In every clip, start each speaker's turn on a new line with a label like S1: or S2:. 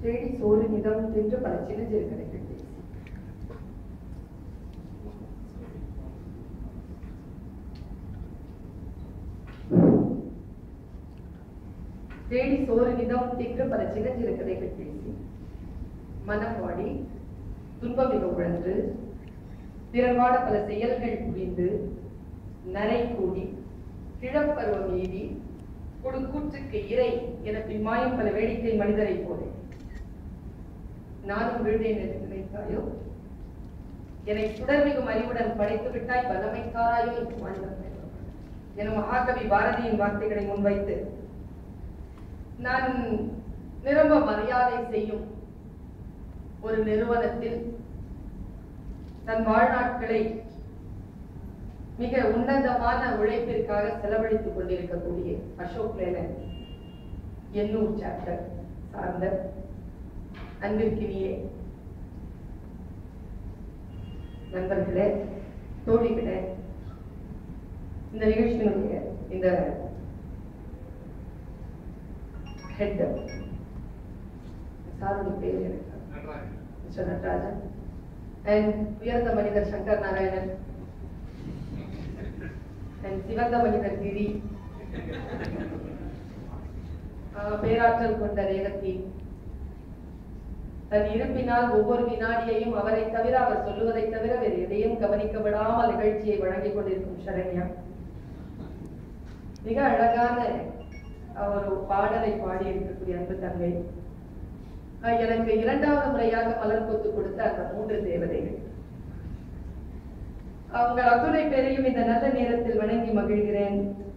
S1: தேடி சோறு நிதம் தின்று பல சின்ன சிறு கதைகள் பேசி தேடி சோறு நிதம் தின்று பல சின்ன சிறு கதைகள் பேசி மனம் வாடி துன்பம் மிக உழன்று பிறர்வாட பல செயல்கள் புரிந்து நரை கூடி கிழப்பருவம் மீதி கொடுக்கூற்றுக்கு இறை என பின்மாயும் பல வேடிக்கை மனிதரை போலே நானும் வீழ்ந்தேன் என்று நினைத்தாயோ என்னை சுடர்மிகும் அறிவுடன் படைத்து விட்டாய் பலமைக்காராயோ என்று வாழ்ந்தார் என மகாகவி பாரதியின் வார்த்தைகளை முன்வைத்து நான் நிரம்ப மரியாதை செய்யும் ஒரு நிறுவனத்தில் தன் வாழ்நாட்களை மிக உன்னதமான உழைப்பிற்காக செலவழித்துக் கொண்டிருக்கக்கூடிய அசோக் லேலன் எண்ணூர் சாப்டர் சார்ந்த அன்பிற்கினியே நண்பர்களே தோழிகளே இந்த நிகழ்ச்சியினுடைய இந்த ஹெட் சாருடைய பேர் எனக்கு மிஸ்டர் நடராஜன் அண்ட் உயர்ந்த மனிதர் சங்கர் நாராயணன் அண்ட் சிவந்த மனிதர் கிரி ஆஹ் பேராற்றல் கொண்ட ரேவதி தன் இருப்பினால் ஒவ்வொரு வினாடியையும் அவரை தவிர அவர் சொல்லுவதை தவிர வேறு எதையும் கவனிக்க விடாமல் நிகழ்ச்சியை வழங்கிக் கொண்டிருக்கும் சரண்யா மிக அழகான ஒரு பாடலை பாடி இருக்கக்கூடிய அன்பு தங்கை ஆஹ் எனக்கு இரண்டாவது முறையாக மலர் கொத்து கொடுத்த அந்த மூன்று தேவதைகள் உங்கள் அத்துணை பேரையும் இந்த நல்ல நேரத்தில் வணங்கி மகிழ்கிறேன்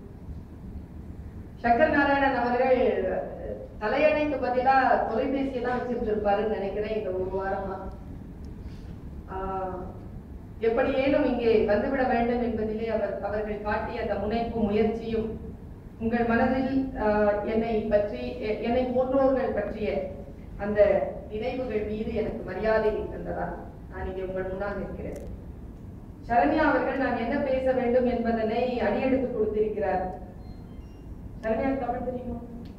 S1: சங்கர் நாராயணன் அவர்கள் அஹ், தலையணைக்கு பதிலா தொலைபேசியை தான் வச்சிட்டு இருப்பாருன்னு நினைக்கிறேன் இந்த ஒரு வாரமா ஆஹ், எப்படியேனும் இங்கே வந்துவிட வேண்டும் என்பதிலே அவர் அவர்கள் காட்டிய அந்த முனைப்பும் முயற்சியும் உங்கள் மனதில் ஆஹ், என்னை பற்றி எ- என்னை போன்றோர்கள் பற்றிய அந்த நினைவுகள் மீது எனக்கு மரியாதை தந்ததால் நான் இங்கே உங்கள் முன்னால் இருக்கிறேன் சரண்யா அவர்கள் நான் என்ன பேச வேண்டும் என்பதனை அடியெடுத்து கொடுத்திருக்கிறார் சரண்யா தமிழ் தெரியுமா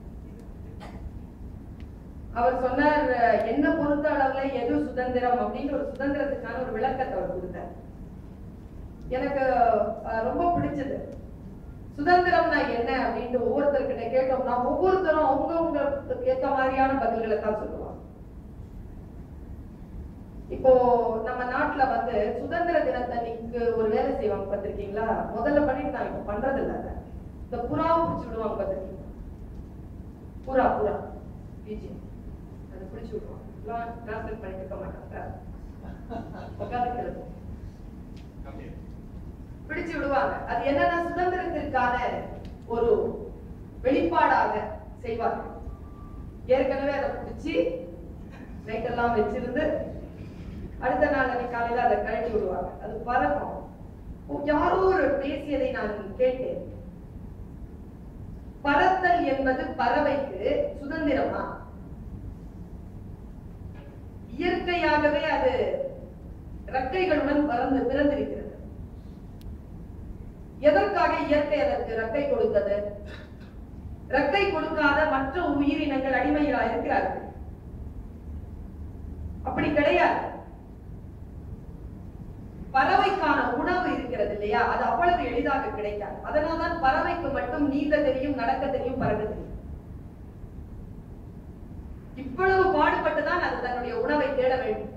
S1: அவர் சொன்னார் அஹ், என்ன பொறுத்த அளவுல எது சுதந்திரம் அப்படின்னு ஒரு சுதந்திரத்துக்கான ஒரு விளக்கத்தை அவர் கொடுத்தார் எனக்கு அஹ், ரொம்ப பிடிச்சது சுதந்திரம்னா என்ன அப்படின்னு ஒவ்வொருத்தர்கிட்ட கேட்டோம்னா ஒவ்வொருத்தரும் அவங்கவுங்களுக்கு ஏத்த மாதிரியான பதில்களை தான் சொல்லுவாங்க இப்போ நம்ம நாட்டுல வந்து சுதந்திர தினத்தன்னைக்கு ஒரு வேலை செய்வாங்க பார்த்திருக்கீங்களா முதல்ல பண்ணிட்டு நான் இப்ப பண்றது இல்ல அதை. இந்த புறாவை பிடிச்சு விடுவாங்க பார்த்திருக்கீங்களா புறா புறா பீச்சு அதை பிடிச்சு விடுவாங்க டிரான்ஸ்லேட் பண்ணிட்டு இருக்க மாட்டாங்க உட்கார்ந்து கிளம்பும் பிடிச்சு விடுவாங்க அது என்னன்னா சுதந்திரத்திற்கான ஒரு வெளிப்பாடாக செய்வார்கள் ஏற்கனவே அதை பிடிச்சி நைட்டெல்லாம் வச்சிருந்து அடுத்த நாள் அன்னைக்கு காலையில அதை கழட்டி விடுவாங்க அது பறக்கும் ஓ, யாரோ ஒரு பேசியதை நான் கேட்டேன் பறத்தல் என்பது பறவைக்கு சுதந்திரமா இயற்கையாகவே அது ரெக்கைகளுடன் பறந்து பிறந்திருக்கிறது எதற்காக இயற்கை அதற்கு ரெக்கை கொடுத்தது ரெக்கை கொடுக்காத மற்ற உயிரினங்கள் அடிமைகளா இருக்கிறார்கள் அப்படி கிடையாது பறவைக்கான உணவு இருக்கிறது இல்லையா அது அவ்வளவு எளிதாக கிடைக்காது அதனால்தான் பறவைக்கு மட்டும் நீந்த தெரியும் நடக்க தெரியும் பறக்க தெரியும் இவ்வளவு பாடுபட்டுதான் அது தன்னுடைய உணவை தேட வேண்டும்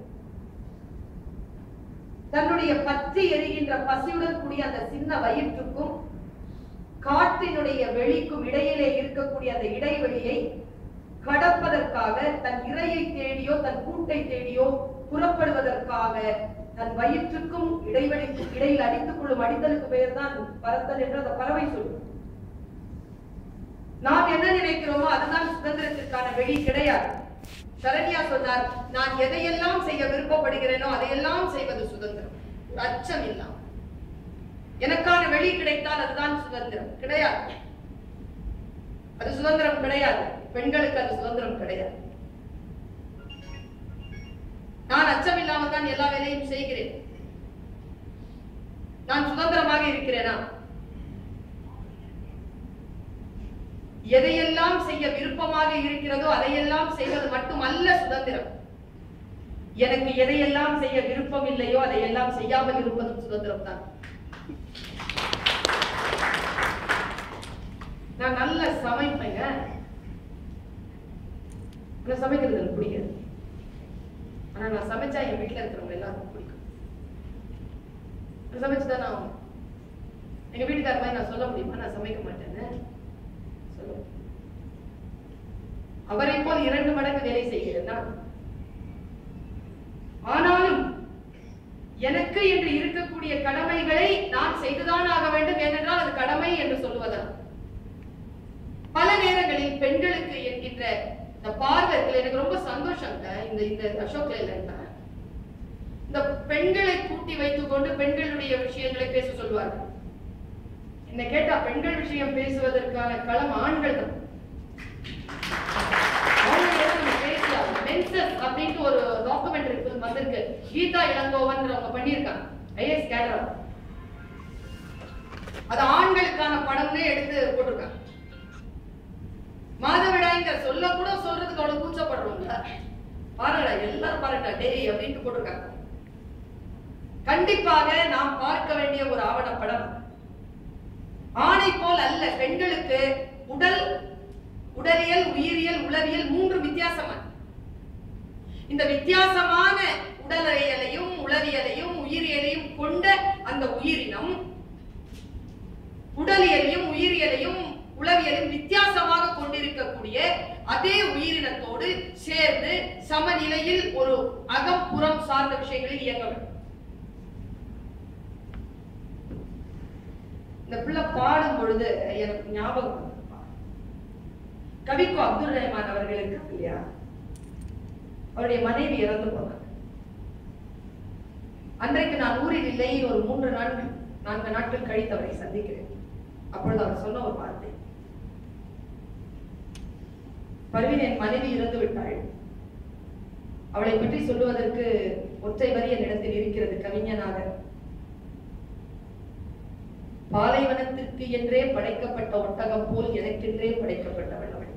S1: தன்னுடைய பற்றி எரிகின்ற பசியுடன் கூடிய அந்த சின்ன வயிற்றுக்கும் காற்றினுடைய வெளிக்கும் இடையிலே இருக்கக்கூடிய அந்த இடைவெளியை கடப்பதற்காக தன் இரையை தேடியோ தன் கூட்டை தேடியோ புறப்படுவதற்காக தன் வயிற்றுக்கும் இடைவெளிக்கும் இடையில் அடித்துக் கொள்ளும் அடித்தலுக்கு பெயர் தான் பறத்தல் என்று அந்த பறவை சொல்லும் நாம் என்ன நினைக்கிறோமோ அதுதான் சுதந்திரத்திற்கான வெளி கிடையாது சரண்யா சொன்னார் நான் எதையெல்லாம் செய்ய விருப்பப்படுகிறேனோ அதையெல்லாம் செய்வது சுதந்திரம் ஒரு அச்சம் இல்லாம எனக்கான வெளி கிடைத்தால் அதுதான் சுதந்திரம் கிடையாது அது சுதந்திரம் கிடையாது பெண்களுக்கு அது சுதந்திரம் கிடையாது நான் அச்சம் இல்லாமல் தான் எல்லா வேலையும் செய்கிறேன் நான் சுதந்திரமாக இருக்கிறேனா எதையெல்லாம் செய்ய விருப்பமாக இருக்கிறதோ அதையெல்லாம் செய்வது மட்டுமல்ல சுதந்திரம் எனக்கு எதையெல்லாம் செய்ய விருப்பம் இல்லையோ அதையெல்லாம் செய்யாமல் இருப்பதும் சுதந்திரம் தான் நான் நல்ல சமைப்பேங்க ஆனா சமைக்கிறது எனக்கு பிடிக்காது ஆனா நான் சமைச்சா என் வீட்டுல இருக்கிறவங்க எல்லாருக்கும் பிடிக்கும் நான் சமைச்சுதான் நான் ஆகணும். எங்க வீட்டுக்கார மாதிரி நான் சொல்ல முடியுமா நான் சமைக்க மாட்டேன்னு சொல்ல முடியும். அவரை போல் இரண்டு மடங்கு வேலை செய்கிறேன் நான் ஆனாலும் எனக்கு என்று இருக்கக்கூடிய கடமைகளை நான் செய்துதான் ஆக வேண்டும் ஏனென்றால் அது கடமை என்று சொல்லுவதன் பல நேரங்களில் பெண்களுக்கு என்கின்ற இந்த பார்வை இருக்குல்ல, எனக்கு ரொம்ப சந்தோஷங்க இந்த இந்த அசோக் லேலண்ட்ல இந்த பெண்களை கூட்டி வைத்துக் கொண்டு பெண்களுடைய விஷயங்களை பேச சொல்வார்கள் என்ன கேட்டா பெண்கள் விஷயம் பேசுவதற்கான களம் ஆண்கள் தான் அவங்களோட நம்ம பேசலாம். Menses அப்படின்ட்டு ஒரு டாக்குமெண்ட்ரி ஃபிலிம் வந்திருக்கு கீதா இளங்கோவன்றவங்க பண்ணியிருக்காங்க ஐஎஸ் கேடரா அது ஆண்களுக்கான படம்னே எடுத்து போட்டிருக்காங்க மாதவிடாய்ங்கிற சொல்ல கூட சொல்றதுக்கு அவ்வளவு கூச்சப்படுறோம்ல பாருங்கடா எல்லாரும் பாருங்கடா டேய் அப்படின்ட்டு போட்டிருக்காங்க கண்டிப்பாக நாம் பார்க்க வேண்டிய ஒரு ஆவணப்படம் ஆணை போல் அல்ல பெண்களுக்கு உடல் உடலியல் உயிரியல் உளவியல் மூன்று வித்தியாசமான இந்த வித்தியாசமான உடலியலையும் உளவியலையும் உயிரியலையும் கொண்ட அந்த உயிரினம் உடலியலையும் உயிரியலையும் உளவியலையும் வித்தியாசமாக கொண்டிருக்கக்கூடிய அதே உயிரினத்தோடு சேர்ந்து சமநிலையில் ஒரு அகம் புறம் சார்ந்த விஷயங்களில் இயங்க வேண்டும் இந்த பிள்ளை பாடும் பொழுது எனக்கு ஞாபகம் வந்தது. கவிக்கோ அப்துல் ரஹ்மான் அவர்கள் இருக்காங்க இல்லையா அவருடைய மனைவி இறந்து போனாங்க அன்றைக்கு நான் ஊரில் இல்லை ஒரு மூன்று நாட்கள் நான்கு நாட்கள் கழித்து அவரை சந்திக்கிறேன் அப்பொழுது அவர் சொன்ன ஒரு வார்த்தை பர்வீன் என் மனைவி இறந்து விட்டாள் அவளை பற்றி சொல்லுவதற்கு ஒற்றை வரி என்னிடத்தில் இருக்கிறது கவிஞனாக பாலைவனத்திற்கு என்றே படைக்கப்பட்ட ஒட்டகம் போல் எனக்கென்றே படைக்கப்பட்டவள் அவள்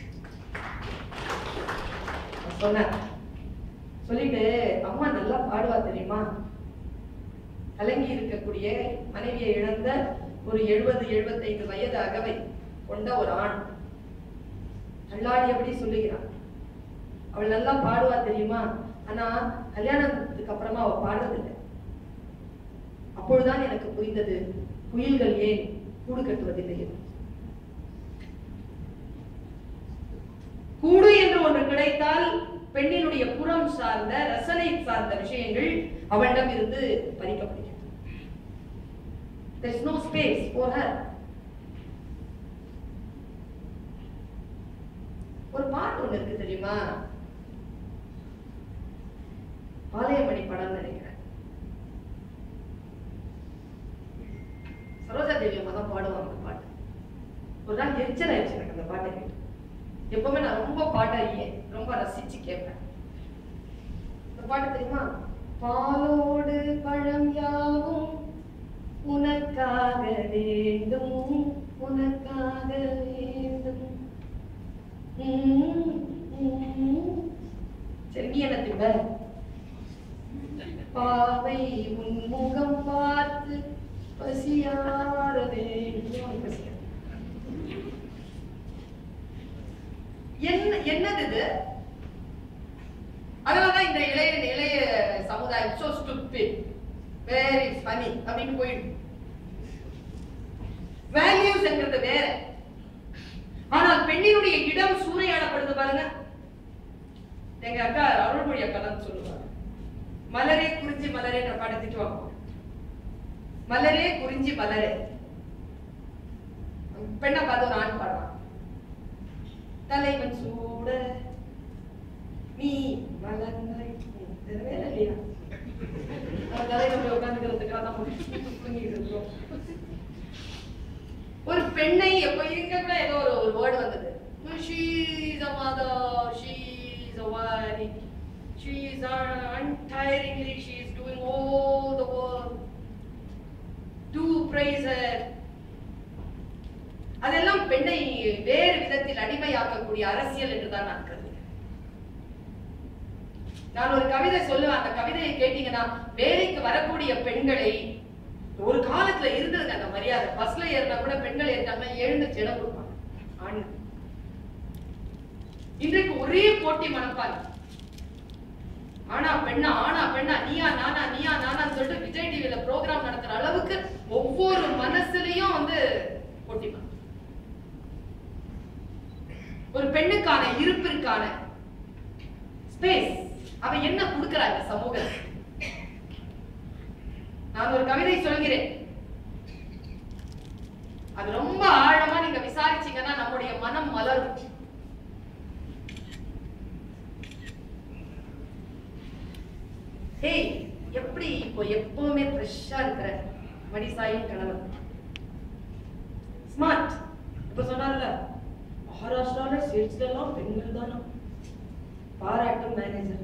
S1: அவர் சொன்னார் சொல்லிட்டு அம்மா நல்லா பாடுவா தெரியுமா கலங்கி இருக்கக்கூடிய மனைவியை இழந்த ஒரு எழுபது எழுபத்தைந்து வயது அகவை கொண்ட ஒரு ஆண் தள்ளாடியபடி சொல்லுகிறான் அவள் நல்லா பாடுவா தெரியுமா ஆனா கல்யாணத்துக்கு அப்புறமா அவ பாடுறதில்லை அப்பொழுதுதான் எனக்கு புரிந்தது குயில்கள் ஏன் கூடு கட்டுவதில்லை என்று. கூடு என்று ஒன்று கிடைத்தால் பெண்ணினுடைய புறம் சார்ந்த ரசனை சார்ந்த விஷயங்கள் அவளிடம் இருந்து பறிக்கப்படுகிறது There's no space for her. ஒரு பாட்டு ஒண்ணு இருக்கு தெரியுமா பாளையமணி படம் நினைக்கிறேன் சரோஜா தேவி அம்மா தான் பாடுவாங்க அந்த பாட்டு ஒரு நாள் எரிச்சல் ஆயிடுச்சு எனக்கு அந்த பாட்டை கேட்டு எப்பவுமே நான் ரொம்ப பாட்டாரியே ரொம்ப ரசிச்சு கேட்பேன் இந்த பாட்டு தெரியுமா பாலோடு பழம் யாவும் உனக்காக வேண்டும் உனக்காக வேண்டும் உம், உம். சரி நீ என்ன திம்ப பாவை உன் முகம் பார்த்து பசியார வேண்டும் பசியார என்ன என்னது இது அதனாலதான் இந்த இளைய இளைய சமுதாயம் சோ ஸ்டூபிட் வெரி ஃபனி அப்படின்னு போயிடும் வேல்யூஸ்ங்கிறது வேற ஆனால் பெண்ணினுடைய இடம் சூறையாடப்படுது பாருங்க எங்க அக்கா அருள்மொழி அக்கா தான் சொல்லுவாங்க மலரே குறிஞ்சி மலரேன்ற பாட்டை திட்டுவாங்க மலரே குறிஞ்சி மலரே பெண்ணை பார்த்து ஒரு ஆண் பாடுவான் தலைவன் சூட நீ மலர்ந்தாய் இது வேற இல்லையா நம்ம தலையில போய் உட்காந்துக்கிறதுக்காக தான் தூங்கிட்டு இருக்கோம் ஒரு பெண்ணை எப்ப இங்க கூட ஏதோ ஒரு ஒரு வேர்டு வந்தது she is a mother she is a wife she is untiringly she is doing all the work do praise her அதெல்லாம் பெண்ணை வேறு விதத்தில் அடிமையாக்கக்கூடிய அரசியல் என்றுதான் நான் கருதுகிறேன் நான் ஒரு கவிதை சொல்லுவேன் அந்த கவிதையை கேட்டீங்கன்னா வேலைக்கு வரக்கூடிய பெண்களை ஒரு காலத்துல இருந்ததுங்க அந்த மரியாதை பஸ்ல ஏறினா கூட பெண்கள் ஏறினாங்கன்னா எழுந்து இடம் கொடுப்பாங்க ஆண் இன்றைக்கு ஒரே போட்டி மனப்பான் ஆனா பெண்ணா ஆனா பெண்ணா நீயா நானா நீயா நானான்னு சொல்லிட்டு விஜய் டிவில ப்ரோக்ராம் நடத்துற அளவுக்கு ஒவ்வொரு மனசுலயும் வந்து போட்டி மனம். ஒரு பெண்ணுக்கான இருப்பிற்கான ஸ்பேஸ் அவ என்ன கொடுக்கறா இந்த சமூகத்துக்கு நான் ஒரு கவிதை சொல்கிறேன் அது ரொம்ப ஆழமா நீங்க விசாரிச்சீங்கன்னா நம்முடைய மனம் மலரும் ஹேய் எப்படி இப்போ எப்பவுமே ஃப்ரெஷ்ஷா இருக்கிற மடிசாயின் கணவன் ஸ்மார்ட் இப்ப சொன்னார்ல மகாராஷ்டிரால சேல்ஸ்ல எல்லாம் பெண்கள் தானா பாராட்டும் மேனேஜர்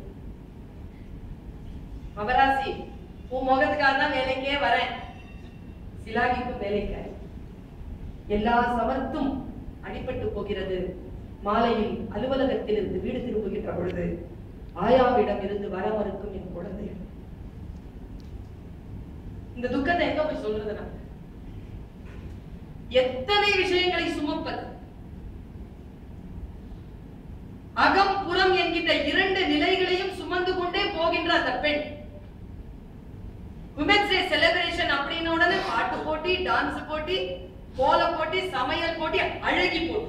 S1: மகராசி உன் முகத்துக்காக தான் வேலைக்கே வரேன் சிலாகிக்கும் வேலைக்காய் எல்லா சமர்த்தும் அடிபட்டு போகிறது மாலையில் அலுவலகத்தில் இருந்து வீடு திரும்புகின்ற பொழுது ஆயாவிடம் இருந்து வர மறுக்கும் என் குழந்தை இந்த துக்கத்தை எங்க போய் சொல்றது நான் எத்தனை விஷயங்களை சுமப்பது அகம் புறம் என்கின்ற இரண்டு நிலைகளையும் சுமந்து கொண்டே போகின்ற அந்த பெண் உமன்ஸ் டே செலிப்ரேஷன் அப்படின்னு உடனே பாட்டு போட்டி டான்ஸ் போட்டி கோல போட்டி சமையல் போட்டி அழகி போட்டி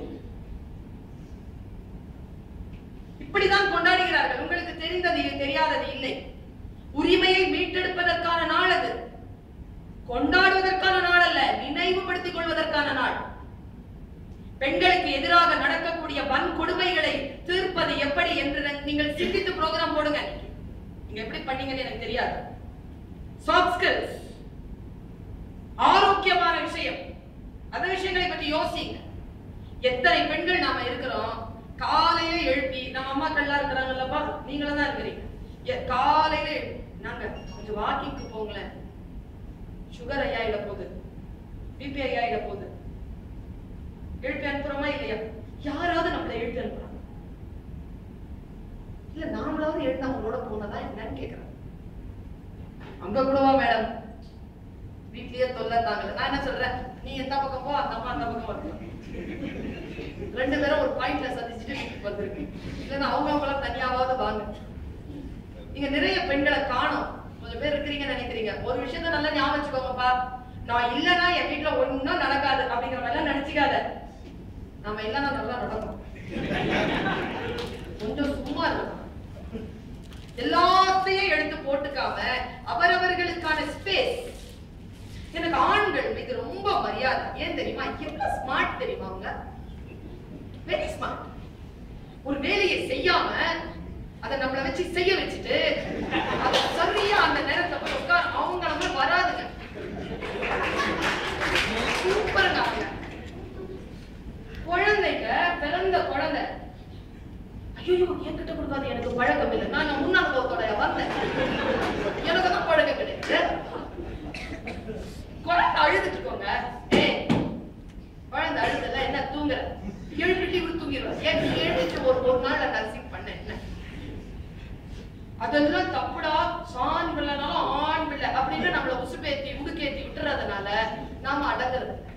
S1: இப்படிதான் கொண்டாடுகிறார்கள் உங்களுக்கு தெரிந்தது தெரியாதது இல்லை உரிமையை மீட்டெடுப்பதற்கான நாள் அது கொண்டாடுவதற்கான நாள் அல்ல நினைவுபடுத்திக் கொள்வதற்கான நாள் பெண்களுக்கு எதிராக நடக்கக்கூடிய வன்கொடுமைகளை தீர்ப்பது எப்படி என்று நீங்கள் சிந்தித்து ப்ரோக்ராம் போடுங்க நீங்க எப்படி பண்ணீங்கன்னு எனக்கு தெரியாது சாஃப்ட் ஸ்கில்ஸ் ஆரோக்கியமான விஷயம் அந்த விஷயங்களை பற்றி யோசிங்க எத்தனை பெண்கள் நாம இருக்கிறோம் காலையில எழுப்பி நம்ம அம்மாக்கள்லாம் இருக்கிறாங்கல்லப்பா நீங்களும் தான் இருக்கிறீங்க எ- காலையில எழுப்பி, நாங்க கொஞ்சம் வாக்கிங்க்கு போங்களேன் சுகர் ஐயாயிட போகுது பிபி ஐயாயிட போகுது எழுப்பி அனுப்புறோமா இல்லையா யாராவது நம்மளை எழுப்பி அனுப்புறாங்க இல்ல நாமளாவது எழுந்து அவங்களோட போனதா என்னன்னு கேக்குறேன் அங்க கூடவா மேடம் வீட்லயே தொல்லை தாங்கல நான் என்ன சொல்றேன் நீ எந்த பக்கம் போ அந்த அம்மா அந்த பக்கம் வரணும் ரெண்டு பேரும் ஒரு பாயிண்ட்ல சந்திச்சுட்டு வீட்டுக்கு வந்திருக்கு இல்லைன்னா அவங்க அவங்கள தனியாவது வாங்க நீங்க நிறைய பெண்களை காணோம் கொஞ்சம் பேர் இருக்கிறீங்கன்னு நினைக்கிறீங்க ஒரு விஷயத்த நல்லா ஞாபகம் வச்சுக்கோங்கப்பா நான் இல்லைன்னா என் வீட்டுல ஒண்ணும் நடக்காது அப்படிங்கிற மாதிரி எல்லாம் நினைச்சுக்காத நாம இல்லைன்னா நல்லா நடக்கும் கொஞ்சம் சும்மா இருக்கும் எல்லாத்தையும் எடுத்து போட்டுக்காம அவரவர்களுக்கான ஸ்பேஸ் எனக்கு ஆண்கள் மீது ரொம்ப மரியாதை ஏன் தெரியுமா எவ்வளவு ஸ்மார்ட் தெரியுமா அவங்க வெரி ஸ்மார்ட் ஒரு வேலையை செய்யாம அதை நம்மள வச்சு செய்ய வச்சுட்டு அது சரியா அந்த நேரத்துல போய் உட்கார் அவங்க நம்ம வராதுங்க சூப்பருங்க அவங்க குழந்தைங்க பிறந்த குழந்தை ஐயோ என்கிட்ட கொடுக்காது எனக்கு பழக்கம் இல்லை நான் நான் முன் அனுபவத்தோட வந்தேன் எனக்கு தான் பழக்கம் கிடையாது குழந்தை அழுதுட்டு இருக்கோங்க ஏய் குழந்தை அழுதல என்ன தூங்குற எழுப்பிட்டு இவரு தூங்கிடுவார் ஏன் நீ எழுந்திட்டு ஒரு ஒரு நாள் நர்சிங் பண்ண என்ன அதெல்லாம் தப்புடா சான் பிள்ளைனாலும் ஆண் பிள்ளை அப்படின்னு நம்மள உசுப்பேத்தி உடுக்கேத்தி விட்டுறதுனால நாம அடங்குறது இல்ல.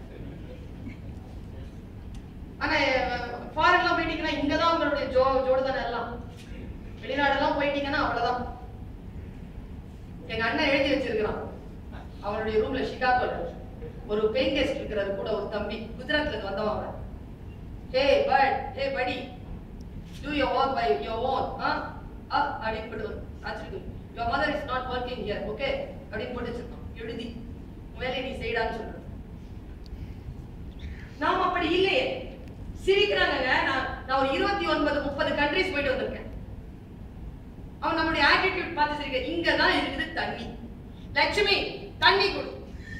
S1: ஆனா ஃபாரின்லாம் போயிட்டீங்கன்னா இங்கதான் உங்களுடைய ஜோ ஜோடுதானே எல்லாம் வெளிநாடெல்லாம் போயிட்டீங்கன்னா அவ்வளவுதான் எங்க அண்ணன் எழுதி வச்சிருக்கிறான் அவனுடைய ரூம்ல சிகாகோல ஒரு பெயின் கெஸ்ட் இருக்கிறது கூட ஒரு தம்பி குஜராத்ல இருந்து வந்தவன் அவன் ஹே but hey buddy do your work by your own ஆ ஆ அப்படின்னு போட்டு வச்சிருக்கு your mother is not working here okay அப்படின்னு போட்டு வச்சிருக்கான் எழுதி உன் வேலையை நீ செய்டான்னு சொல்றான் நாம் அப்படி இல்லையே சிரிக்கிறாங்கங்க நான் நான் ஒரு இருபத்தி ஒன்பது முப்பது கண்ட்ரிஸ் போயிட்டு வந்திருக்கேன் அவன் நம்மளுடைய ஆட்டிடியூட் பார்த்து சிரிக்க இங்க தான் இருக்குது தண்ணி லட்சுமி தண்ணி கொடு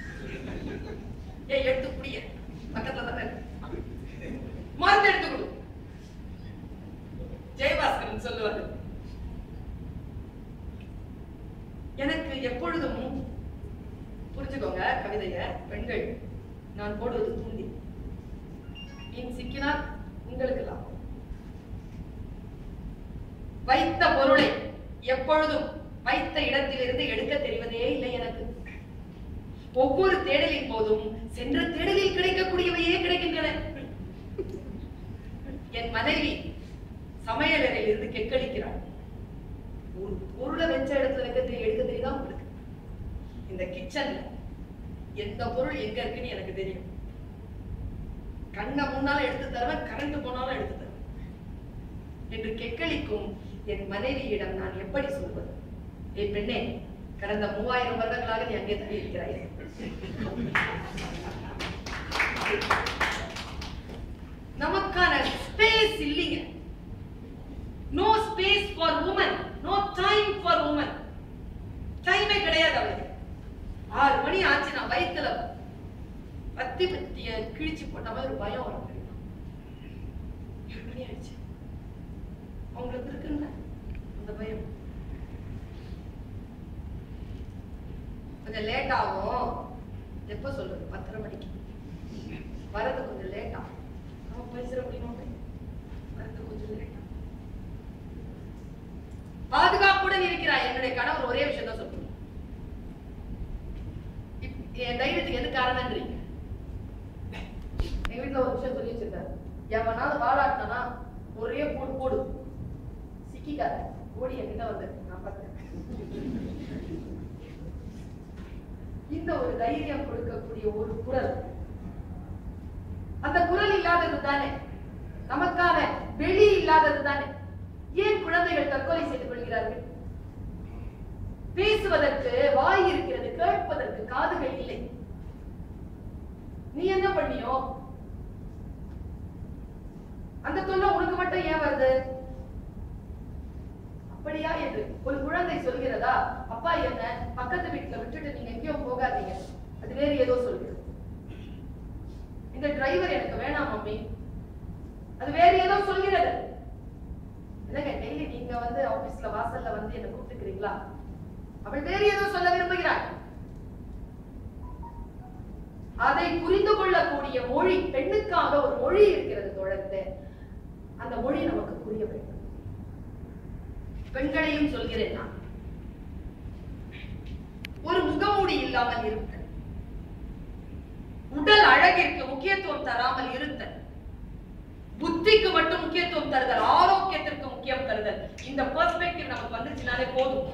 S1: ஏய் எடுத்து குடிய பக்கத்துல தானே இருக்கு. மருந்து எடுத்து கொடு ஜெயபாஸ்கரன் சொல்லுவாரு எனக்கு எப்பொழுதும் புரிஞ்சுக்கோங்க கவிதைய பெண்கள் நான் போடுவது தூண்டி மீன் சிக்கினால் உங்களுக்கு லாபம் வைத்த பொருளை எப்பொழுதும் வைத்த இடத்திலிருந்து எடுக்க தெரிவதே இல்லை எனக்கு ஒவ்வொரு தேடலின் போதும் சென்ற தேடலில் கிடைக்கக்கூடியவையே கிடைக்கின்றன என் மனைவி சமையலறையில் இருந்து கெக்களிக்கிறாள் ஒரு பொருளை வச்ச இடத்துல வைக்க தெரிய எடுக்க தெரியுதா உங்களுக்கு இந்த கிச்சன்ல எந்த பொருள் எங்க இருக்குன்னு எனக்கு தெரியும் கண்ணை முன்னால எடுத்து தருவேன் கரண்ட் போனாலும் எடுத்து தருவேன் என்று கெக்களிக்கும் என் மனைவியிடம் நான் எப்படி சொல்வது ஏய் பெண்ணே கடந்த மூவாயிரம் வருடங்களாக நீ அங்கே தள்ளி இருக்கிறாய் நமக்கான ஸ்பேஸ் இல்லைங்க no space for women no time for women டைமே கிடையாது அவளுக்கு ஆறு மணி ஆச்சு நான் வயித்துல பத்தி பத்திய கிழிச்சு போட்ட மாதிரி ஒரு பயம் வரும் தெரியுமா? ஏழு மணி ஆயிடுச்சு அவங்களுக்கு இருக்குல்ல அந்த பயம் கொஞ்சம் லேட் ஆகும் எப்ப சொல்றது பத்தரை மணிக்கு வரது கொஞ்சம் லேட் ஆகும் நம்ம பேசுற முடியுமா வரது கொஞ்சம் லேட் ஆகும் பாதுகாப்புடன் இருக்கிறாய் என்னுடைய கணவர் ஒரே விஷயம் தான் சொல்லுங்க இப்- என் தைரியத்துக்கு எது காரணம்ன்றீங்க எங்க வீட்டுல ஒரு விஷயம் சொல்லி வச்சிருக்காரு எவனாவது வாழாட்டினா ஒரே போடு போடு சிக்கிக்காத ஓடி என்கிட்ட வந்து நான் பார்த்தேன் இந்த ஒரு தைரியம் கொடுக்கக்கூடிய ஒரு குரல் அந்த குரல் இல்லாதது தானே நமக்கான வெளி இல்லாதது தானே ஏன் குழந்தைகள் தற்கொலை செய்து கொள்கிறார்கள் பேசுவதற்கு வாய் இருக்கிறது கேட்பதற்கு காதுகள் இல்லை நீ என்ன பண்ணியோ அந்த தொல்லை உனக்கு மட்டும் ஏன் வருது அப்படியா என்று ஒரு குழந்தை சொல்கிறதா அப்பா என்ன பக்கத்து வீட்டுல விட்டுட்டு நீங்க எங்கேயும் போகாதீங்க அது வேறு ஏதோ சொல்கிறது இந்த டிரைவர் எனக்கு வேணாம் மம்மி அது வேறு ஏதோ சொல்கிறது இல்லைங்க டெய்லி நீங்க வந்து ஆபீஸ்ல வாசல்ல வந்து என்ன கூப்பிட்டுக்கிறீங்களா அவள் வேறு ஏதோ சொல்ல விரும்புகிறாள் அதை புரிந்து கொள்ளக்கூடிய மொழி பெண்ணுக்காக ஒரு மொழி இருக்கிறது தோழர்களே அந்த மொழி நமக்கு புரிய வேண்டும் பெண்களையும் சொல்கிறேன் நான் ஒரு முகமூடி இல்லாமல் இருத்தல் உடல் அழகிற்கு முக்கியத்துவம் தராமல் இருத்தல் புத்திக்கு மட்டும் முக்கியத்துவம் தருதல் ஆரோக்கியத்திற்கு முக்கியம் தருதல் இந்த பெர்ஸ்பெக்டிவ் நமக்கு வந்துச்சுனாலே போதும்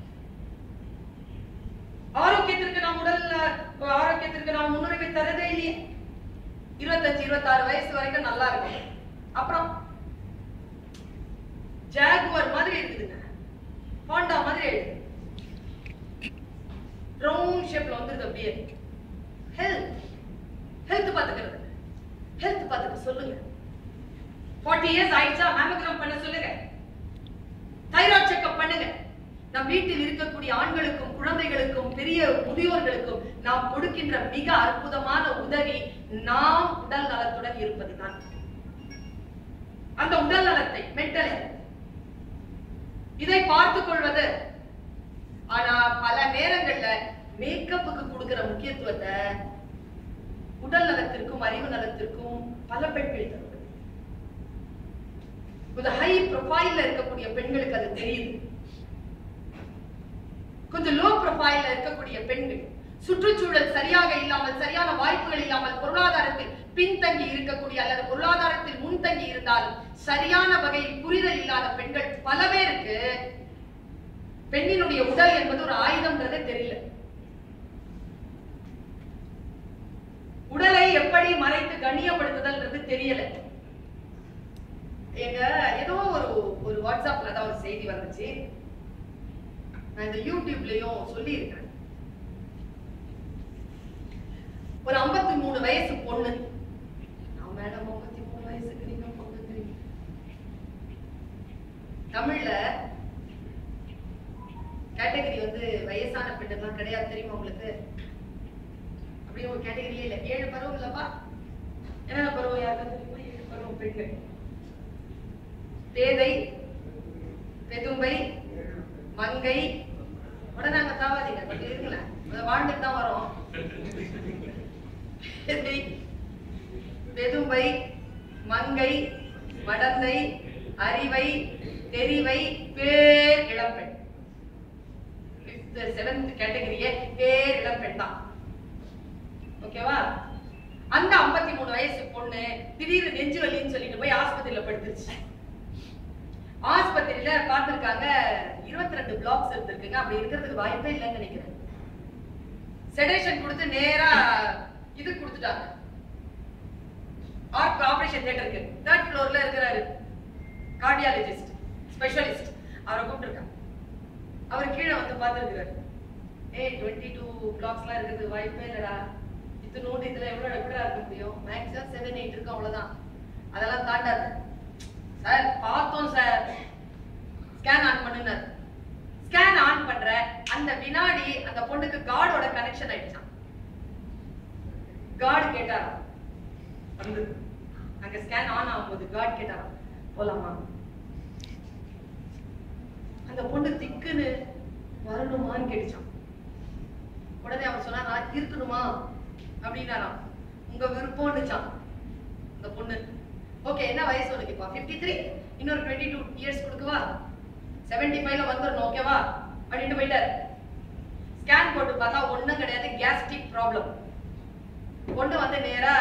S1: ஆரோக்கியத்திற்கு நாம் உடல் ஆரோக்கியத்திற்கு நாம் முன்னுரிமை தரதே இல்லையே இருபத்தஞ்சு இருபத்தாறு வயசு வரைக்கும் நல்லா இருக்கும் அப்புறம் ஜாகுவர் மாதிரி இருக்குதுங்க ஹாண்டா மாதிரி இருக்கு ரவுண்ட் ஷேப்ல வந்துருது அப்படியே ஹெல்த் ஹெல்த் பாத்துக்கிறது ஹெல்த் பாத்துக்க சொல்லுங்க 40 இயர்ஸ் ஆயிடுச்சா மேமோகிராம் பண்ண சொல்லுங்க தைராய்டு செக்அப் பண்ணுங்க நம் வீட்டில் இருக்கக்கூடிய ஆண்களுக்கும் குழந்தைகளுக்கும் பெரிய முதியோர்களுக்கும் நாம் கொடுக்கின்ற மிக அற்புதமான உதவி நாம் உடல் நலத்துடன் இருப்பதுதான் அந்த உடல் நலத்தை மென்டல் இதை பார்த்துக் கொள்வது ஆனா பல நேரங்கள்ல மேக்கப்புக்கு கொடுக்கிற முக்கியத்துவத்தை உடல் நலத்திற்கும் அறிவு நலத்திற்கும் பல பெண்கள் தருவது கொஞ்சம் ஹை ப்ரொஃபைல்ல இருக்கக்கூடிய பெண்களுக்கு அது தெரியுது கொஞ்சம் லோ ப்ரொஃபைல்ல இருக்கக்கூடிய பெண்கள் சுற்றுச்சூழல் சரியாக இல்லாமல் சரியான வாய்ப்புகள் இல்லாமல் பொருளாதாரத்தில் பின்தங்கி இருக்கக்கூடிய அல்லது பொருளாதாரத்தில் முன்தங்கி இருந்தாலும் சரியான வகையில் புரிதல் இல்லாத பெண்கள் பல பேருக்கு பெண்ணினுடைய உடல் என்பது ஒரு ஆயுதம்ன்றதே தெரியல உடலை எப்படி மறைத்து கண்ணியப்படுத்துதல்ன்றது தெரியல எங்க ஏதோ ஒரு ஒரு வாட்ஸ்அப்ல தான் ஒரு செய்தி வந்துச்சு நான் இந்த யூடியூப்லயும் சொல்லி இருக்கேன் ஒரு 53 மூணு வயசு பொண்ணு நான் மேடம் 53 மூணு வயசுக்கு நீங்க பொண்ணுங்கிறீங்க தமிழ்ல கேட்டகரி வந்து வயசான பெண்ணுலாம் கிடையாது தெரியுமா உங்களுக்கு அப்படின்னு ஒரு கேட்டகரியே இல்லை ஏழு பருவம் இல்லப்பா என்னென்ன பருவம் யாருக்கும் தெரியுமா ஏழு பருவம் பெண்கள் பேதை பெதும்பை மங்கை உடனே அங்க தாவாதீங்க கொஞ்சம் இருங்களேன் அதை வாழ்ந்துட்டு தான் வரோம் பேதை, பெதும்பை மங்கை மடந்தை அறிவை தெரிவை பேர் இளம்பெண் செவன்த் கேட்டகரியே பேர் இளம்பெண் தான் ஓகேவா அந்த 53 மூணு வயசு பொண்ணு திடீர்னு நெஞ்சு வலின்னு சொல்லிட்டு போய் ஆஸ்பத்திரியில படுத்துருச்சு ஆஸ்பத்திரியில பார்த்திருக்காங்க 22 ரெண்டு பிளாக்ஸ் இருந்திருக்குங்க அப்படி இருக்கிறதுக்கு வாய்ப்பே இல்லைன்னு நினைக்கிறேன் செடேஷன் கொடுத்து நேரா இது கொடுத்துட்டாங்க ஆர்ட் ஆபரேஷன் தியேட்டருக்கு தேர்ட் ஃப்ளோர்ல இருக்கிறாரு கார்டியாலஜிஸ்ட் ஸ்பெஷலிஸ்ட் அவரை கூப்பிட்டுருக்காங்க அவர் கீழே வந்து பார்த்துருக்கிறாரு ஏய் டுவெண்ட்டி டூ பிளாக்ஸ்லாம் இருக்கிறதுக்கு வாய்ப்பே இல்லடா இத்தனோடு இதுல எவ்வளவு எப்படிடா இருக்க முடியும் மேக்ஸிமம் செவன் எயிட் இருக்கும் அவ்வளவுதான் அதெல்லாம் தாண்டாது சார் பார்த்தோம் சார் ஸ்கேன் ஆன் பண்ணுனார் ஸ்கேன் ஆன் பண்ற அந்த வினாடி அந்த பொண்ணுக்கு காடோட கனெக்ஷன் ஆயிடுச்சான் காட் கேட்டாராம் வந்து அங்க ஸ்கேன் ஆன் ஆகும்போது காட் கேட்டாராம் போலாமா அந்த பொண்ணு திக்குன்னு வரணுமான்னு கேட்டுச்சான் உடனே அவன் சொன்னா நான் இருக்கணுமா அப்படின்னாராம் உங்க விருப்பம்னுச்சான் அந்த பொண்ணு ஓகே என்ன வயசு உனக்கு இப்போ ஃபிஃப்டி த்ரீ இன்னொரு டுவெண்ட்டி டூ இயர்ஸ் கொடுக்கவா செவன்டி ஃபைவ்ல வந்துடணும் ஓகேவா அப்படின்ட்டு போயிட்டாரு ஸ்கேன் போட்டு பார்த்தா ஒண்ணும் கிடையாது கேஸ்ட்ரிக் ப்ராப்ளம் பொண்ணு வந்து நேரா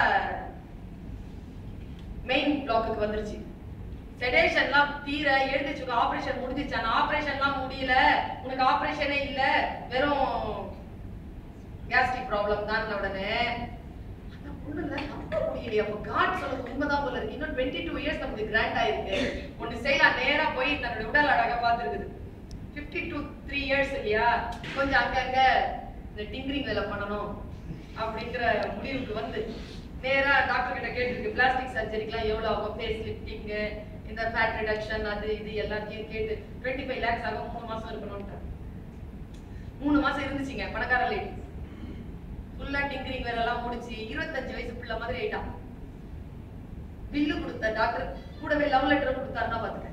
S1: மெயின் பிளாக்குக்கு வந்துருச்சு செடேஷன்லாம் தீர எழுதிச்சுக்கோ ஆபரேஷன் முடிஞ்சிச்சான ஆபரேஷன்லாம் முடியல உனக்கு ஆபரேஷனே இல்ல வெறும் கேஸ்ட்ரிக் ப்ராப்ளம் தான் உடனே அந்த பொண்ணுல நம்ப முடியலையே அப்போ காட் சொல்றது உண்மைதான் போல இருக்கு இன்னும் டுவெண்ட்டி டூ இயர்ஸ் நமக்கு கிராண்ட் ஆயிருக்கு ஒன்னு செய்யலாம் நேரா போய் தன்னுடைய உடல் அழகா பார்த்துருக்குது ஃபிஃப்டி டூ த்ரீ இயர்ஸ் இல்லையா கொஞ்சம் அங்கங்க இந்த டிங்கரிங் வேலை பண்ணணும் அப்படிங்கிற முடிவுக்கு வந்து நேரா டாக்டர் கிட்ட கேட்டிருக்கு பிளாஸ்டிக் சர்ஜரிக்குலாம் எவ்வளவு ஆகும் ஃபேஸ் லிஃப்டிங் இந்த ஃபேட் ரிடக்ஷன் அது இது எல்லாத்தையும் கேட்டு டுவெண்ட்டி ஃபைவ் லேக்ஸ் ஆகும் மூணு மாசம் இருக்கணும்ட்டாங்க மூணு மாசம் இருந்துச்சுங்க பணக்கார லேடி ஃபுல்லா டிங்கரிங் வேலை எல்லாம் முடிச்சு இருபத்தஞ்சு வயசு பிள்ளை மாதிரி ஆயிட்டான் பில்லு கொடுத்த டாக்டர் கூடவே லவ் லெட்டர் கொடுத்தாருன்னா பாத்துக்க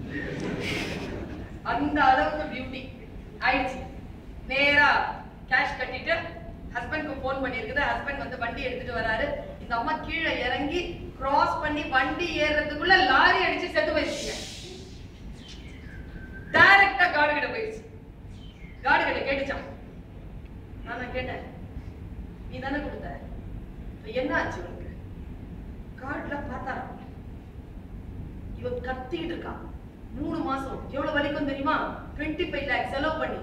S1: அந்த அளவுக்கு பியூட்டி ஆயிடுச்சு நேரா கேஷ் கட்டிட்டு ஹஸ்பண்ட்க்கு ஃபோன் பண்ணியிருக்குது ஹஸ்பண்ட் வந்து வண்டி எடுத்துட்டு வராரு இந்த அம்மா கீழே இறங்கி கிராஸ் பண்ணி வண்டி ஏறுறதுக்குள்ள லாரி அடிச்சு செத்து போயிடுச்சுங்க டைரக்டா காடு கிட்ட போயிடுச்சு காடு கிட்ட கேட்டுச்சான் நான் கேட்டேன் நீ தானே கொடுத்த இப்ப என்ன ஆச்சு உனக்கு கார்டுல பார்த்தா இவன் கத்திக்கிட்டு இருக்கான் மூணு மாசம் எவ்வளவு வலிக்கும் தெரியுமா டுவெண்ட்டி ஃபைவ் லேக் செலவு பண்ணி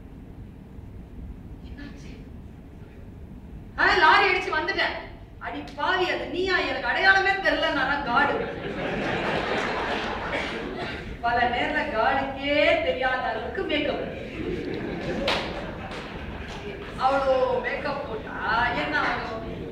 S1: என்னாச்சு ஆ லாரி அடிச்சு வந்துட்டேன் அடி பாவி அது நீயா எனக்கு அடையாளமே தெரியல நான் காடு பல நேரத்துல காடுக்கே தெரியாத அளவுக்கு மேக்கப் அவ்வளோ மேக்கப் போட்டா என்ன ஆகும்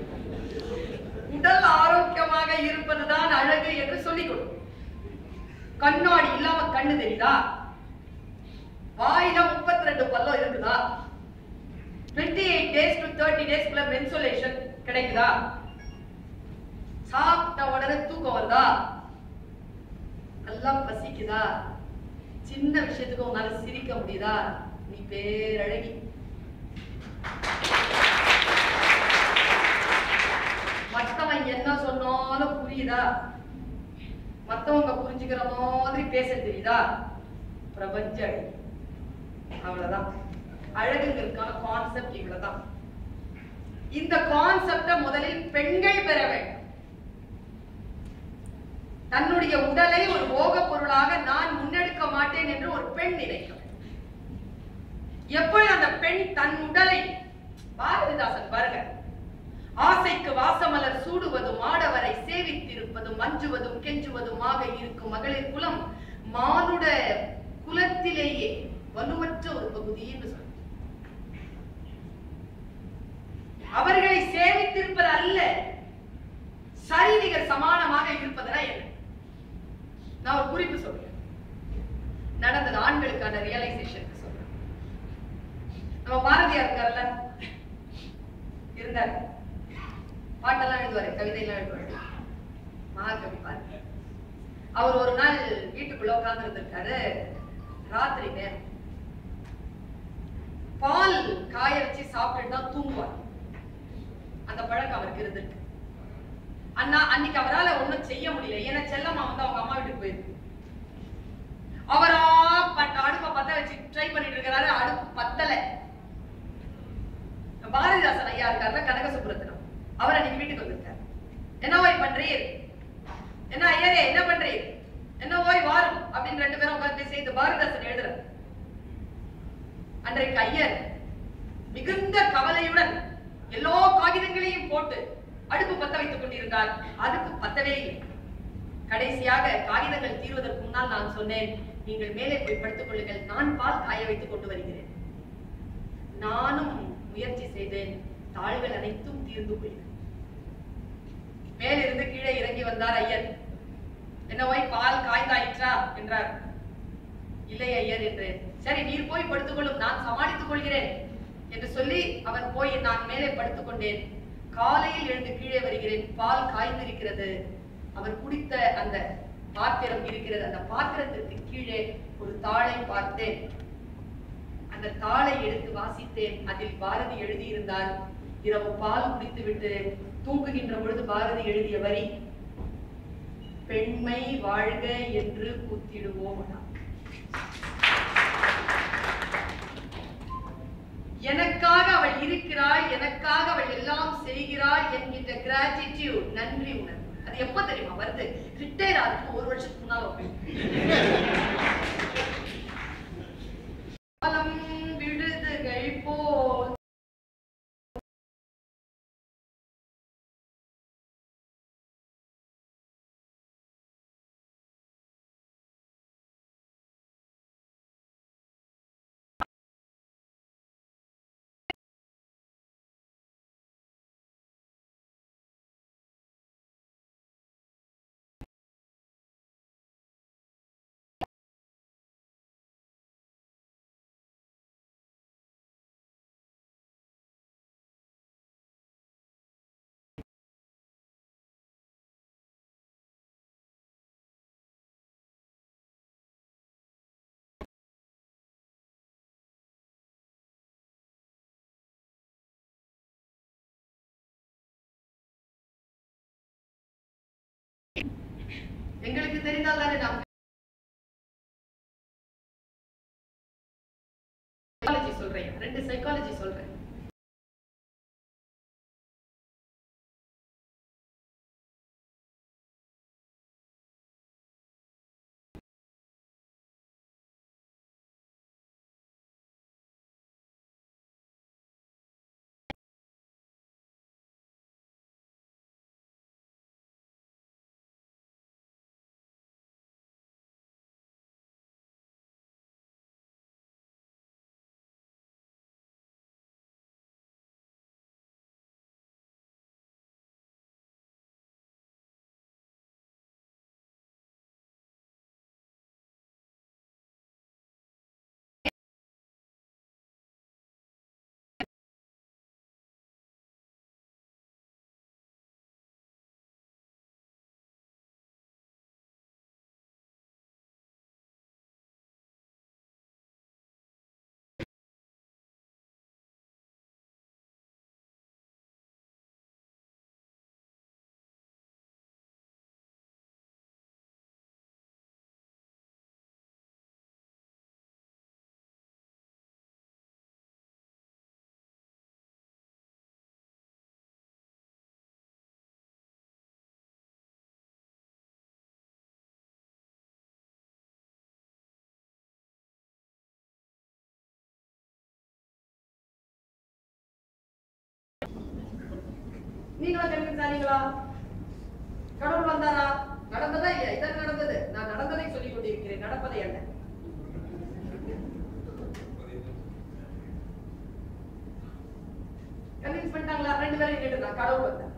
S1: உடல் ஆரோக்கியமாக இருப்பதுதான் அழகு என்று சொல்லிக் கொடு கண்ணாடி இல்லாம கண்ணு தெரியுதா வாயில முப்பத்தி ரெண்டு பல்லம் இருக்குதா twenty eight days to thirty டேஸ்க்குள்ள மென்சுலேஷன் கிடைக்குதா சாப்பிட்ட உடனே தூக்கம் வருதா நல்லா பசிக்குதா சின்ன விஷயத்துக்கு உன்னால சிரிக்க முடியுதா நீ பேரழகி மத்தவன் என்ன சொன்னாலும் புரியுதா மத்தவங்க புரிஞ்சுக்கிற மாதிரி பேச தெரியுதா பிரபஞ்ச அழகி அவ்வளவுதான் அழகுங்கிறதுக்கான கான்செப்ட் இவ்வளவுதான் இந்த கான்செப்ட முதலில் பெண்கள் பெற வேண்டும் தன்னுடைய உடலை ஒரு போகப் பொருளாக நான் முன்னெடுக்க மாட்டேன் என்று ஒரு பெண் நினைக்க வேண்டும். எப்பொழுது அந்த பெண் தன் உடலை பாரதிதாசன் பாருங்க ஆசைக்கு வாசமலர் சூடுவதும் ஆடவரை சேவித்திருப்பதும் மஞ்சுவதும் கெஞ்சுவதுமாக இருக்கும் மகளிர் குலம் மானுட குலத்திலேயே வலுவற்ற ஒரு பகுதி என்று சொல்றார். அவர்களை சேவித்திருப்பது அல்ல சரிநிகர் சமானமாக இருப்பதுனா என்ன நான் ஒரு குறிப்பு சொல்றேன் நடந்தது ஆண்களுக்கான ரியலைசேஷன் சொல்றேன் நம்ம பாரதியார் இருக்கார்ல இருந்தார் பாட்டெல்லாம் எழுதுவாரு கவிதையெல்லாம் எழுதுவாரு மகாகவி பாரதி அவர் ஒரு நாள் வீட்டுக்குள்ள உட்கார்ந்து இருந்திருக்காரு ராத்திரி நேரம் பால் காய வச்சு சாப்பிட்டுட்டு தான் தூங்குவார் அந்த பழக்கம் அவருக்கு இருந்திருக்கு
S2: அண்ணா அன்னைக்கு அவரால ஒண்ணும் செய்ய முடியல ஏன்னா செல்லம்மா வந்து அவங்க அம்மா வீட்டுக்கு போயிருக்கு அவரா பட்ட அடுப்பை பத்த வச்சு ட்ரை பண்ணிட்டு இருக்கிறாரு அடுப்பு பத்தல பாரதிதாசன் ஐயா இருக்காருல கனகசுப்புரத்தினம் அவர் அன்னைக்கு வீட்டுக்கு வந்திருக்காரு என்ன ஓய் பண்றீர் என்ன ஐயரே என்ன பண்றீர் என்ன ஓய் வாரும் அப்படின்னு ரெண்டு பேரும் உட்கார்ந்து பேசி இந்த பாரதிதாசன் எழுதுறாரு அன்றைக்கு ஐயர் மிகுந்த கவலையுடன் எல்லா காகிதங்களையும் போட்டு அடுப்பு பத்த வைத்துக் கொண்டிருந்தார் அடுப்பு பத்தவே இல்லை கடைசியாக காகிதங்கள் தீர்வதற்கு முன்னால் நான் சொன்னேன் நீங்கள் மேலே போய் படுத்துக் கொள்ளுங்கள் நான் பால் காய வைத்துக் கொண்டு வருகிறேன் நானும் முயற்சி செய்தேன் தாள்கள் அனைத்தும் தீர்ந்து போயின மேலிருந்து கீழே இறங்கி வந்தார் ஐயர் என்னவாய் பால் காய்ந்தாயிற்றா என்றார் இல்லை ஐயர் என்றேன் சரி நீர் போய் படுத்துக் கொள்ளும் நான் சமாளித்துக் கொள்கிறேன் என்று சொல்லி அவர் போய் நான் மேலே படுத்துக் கொண்டேன் காலையில் எழுந்து கீழே வருகிறேன் பால் காய்ந்திருக்கிறது அவர் குடித்த அந்த பாத்திரம் இருக்கிறது அந்த பாத்திரத்திற்கு கீழே ஒரு தாளை பார்த்தேன் அந்த தாளை எடுத்து வாசித்தேன் அதில் பாரதி எழுதியிருந்தார் இரவு பால் குடித்துவிட்டு தூங்குகின்ற பொழுது பாரதி எழுதிய வரி பெண்மை வாழ்க என்று கூத்திடுவோம் எனக்காக அவள் இருக்கிறாள் எனக்காக அவள் எல்லாம் செய்கிறாள் என்கின்ற கிராட்டிடியூட் நன்றி உணர்வு அது எப்ப தெரியுமா வருது ரிட்டையர் ஆகுது ஒரு வருஷத்துக்கு முன்னால வருது. காலம் விழுதுகள் போல் எங்களுக்கு தெரிந்தால் தானே நாம் சைக்காலஜி சொல்றேன் ரெண்டு சைக்காலஜி சொல்றேன் நீங்களும் கன்வின்ஸ் ஆனீங்களா கடவுள் வந்தாரா நடந்ததா இல்லையா இதான் நடந்தது நான் நடந்ததை சொல்லிக் கொண்டிருக்கிறேன் நடப்பதை அல்ல கன்வின்ஸ் பண்ணிட்டாங்களா ரெண்டு பேரும் கேட்டுனா கடவுள் வந்தார்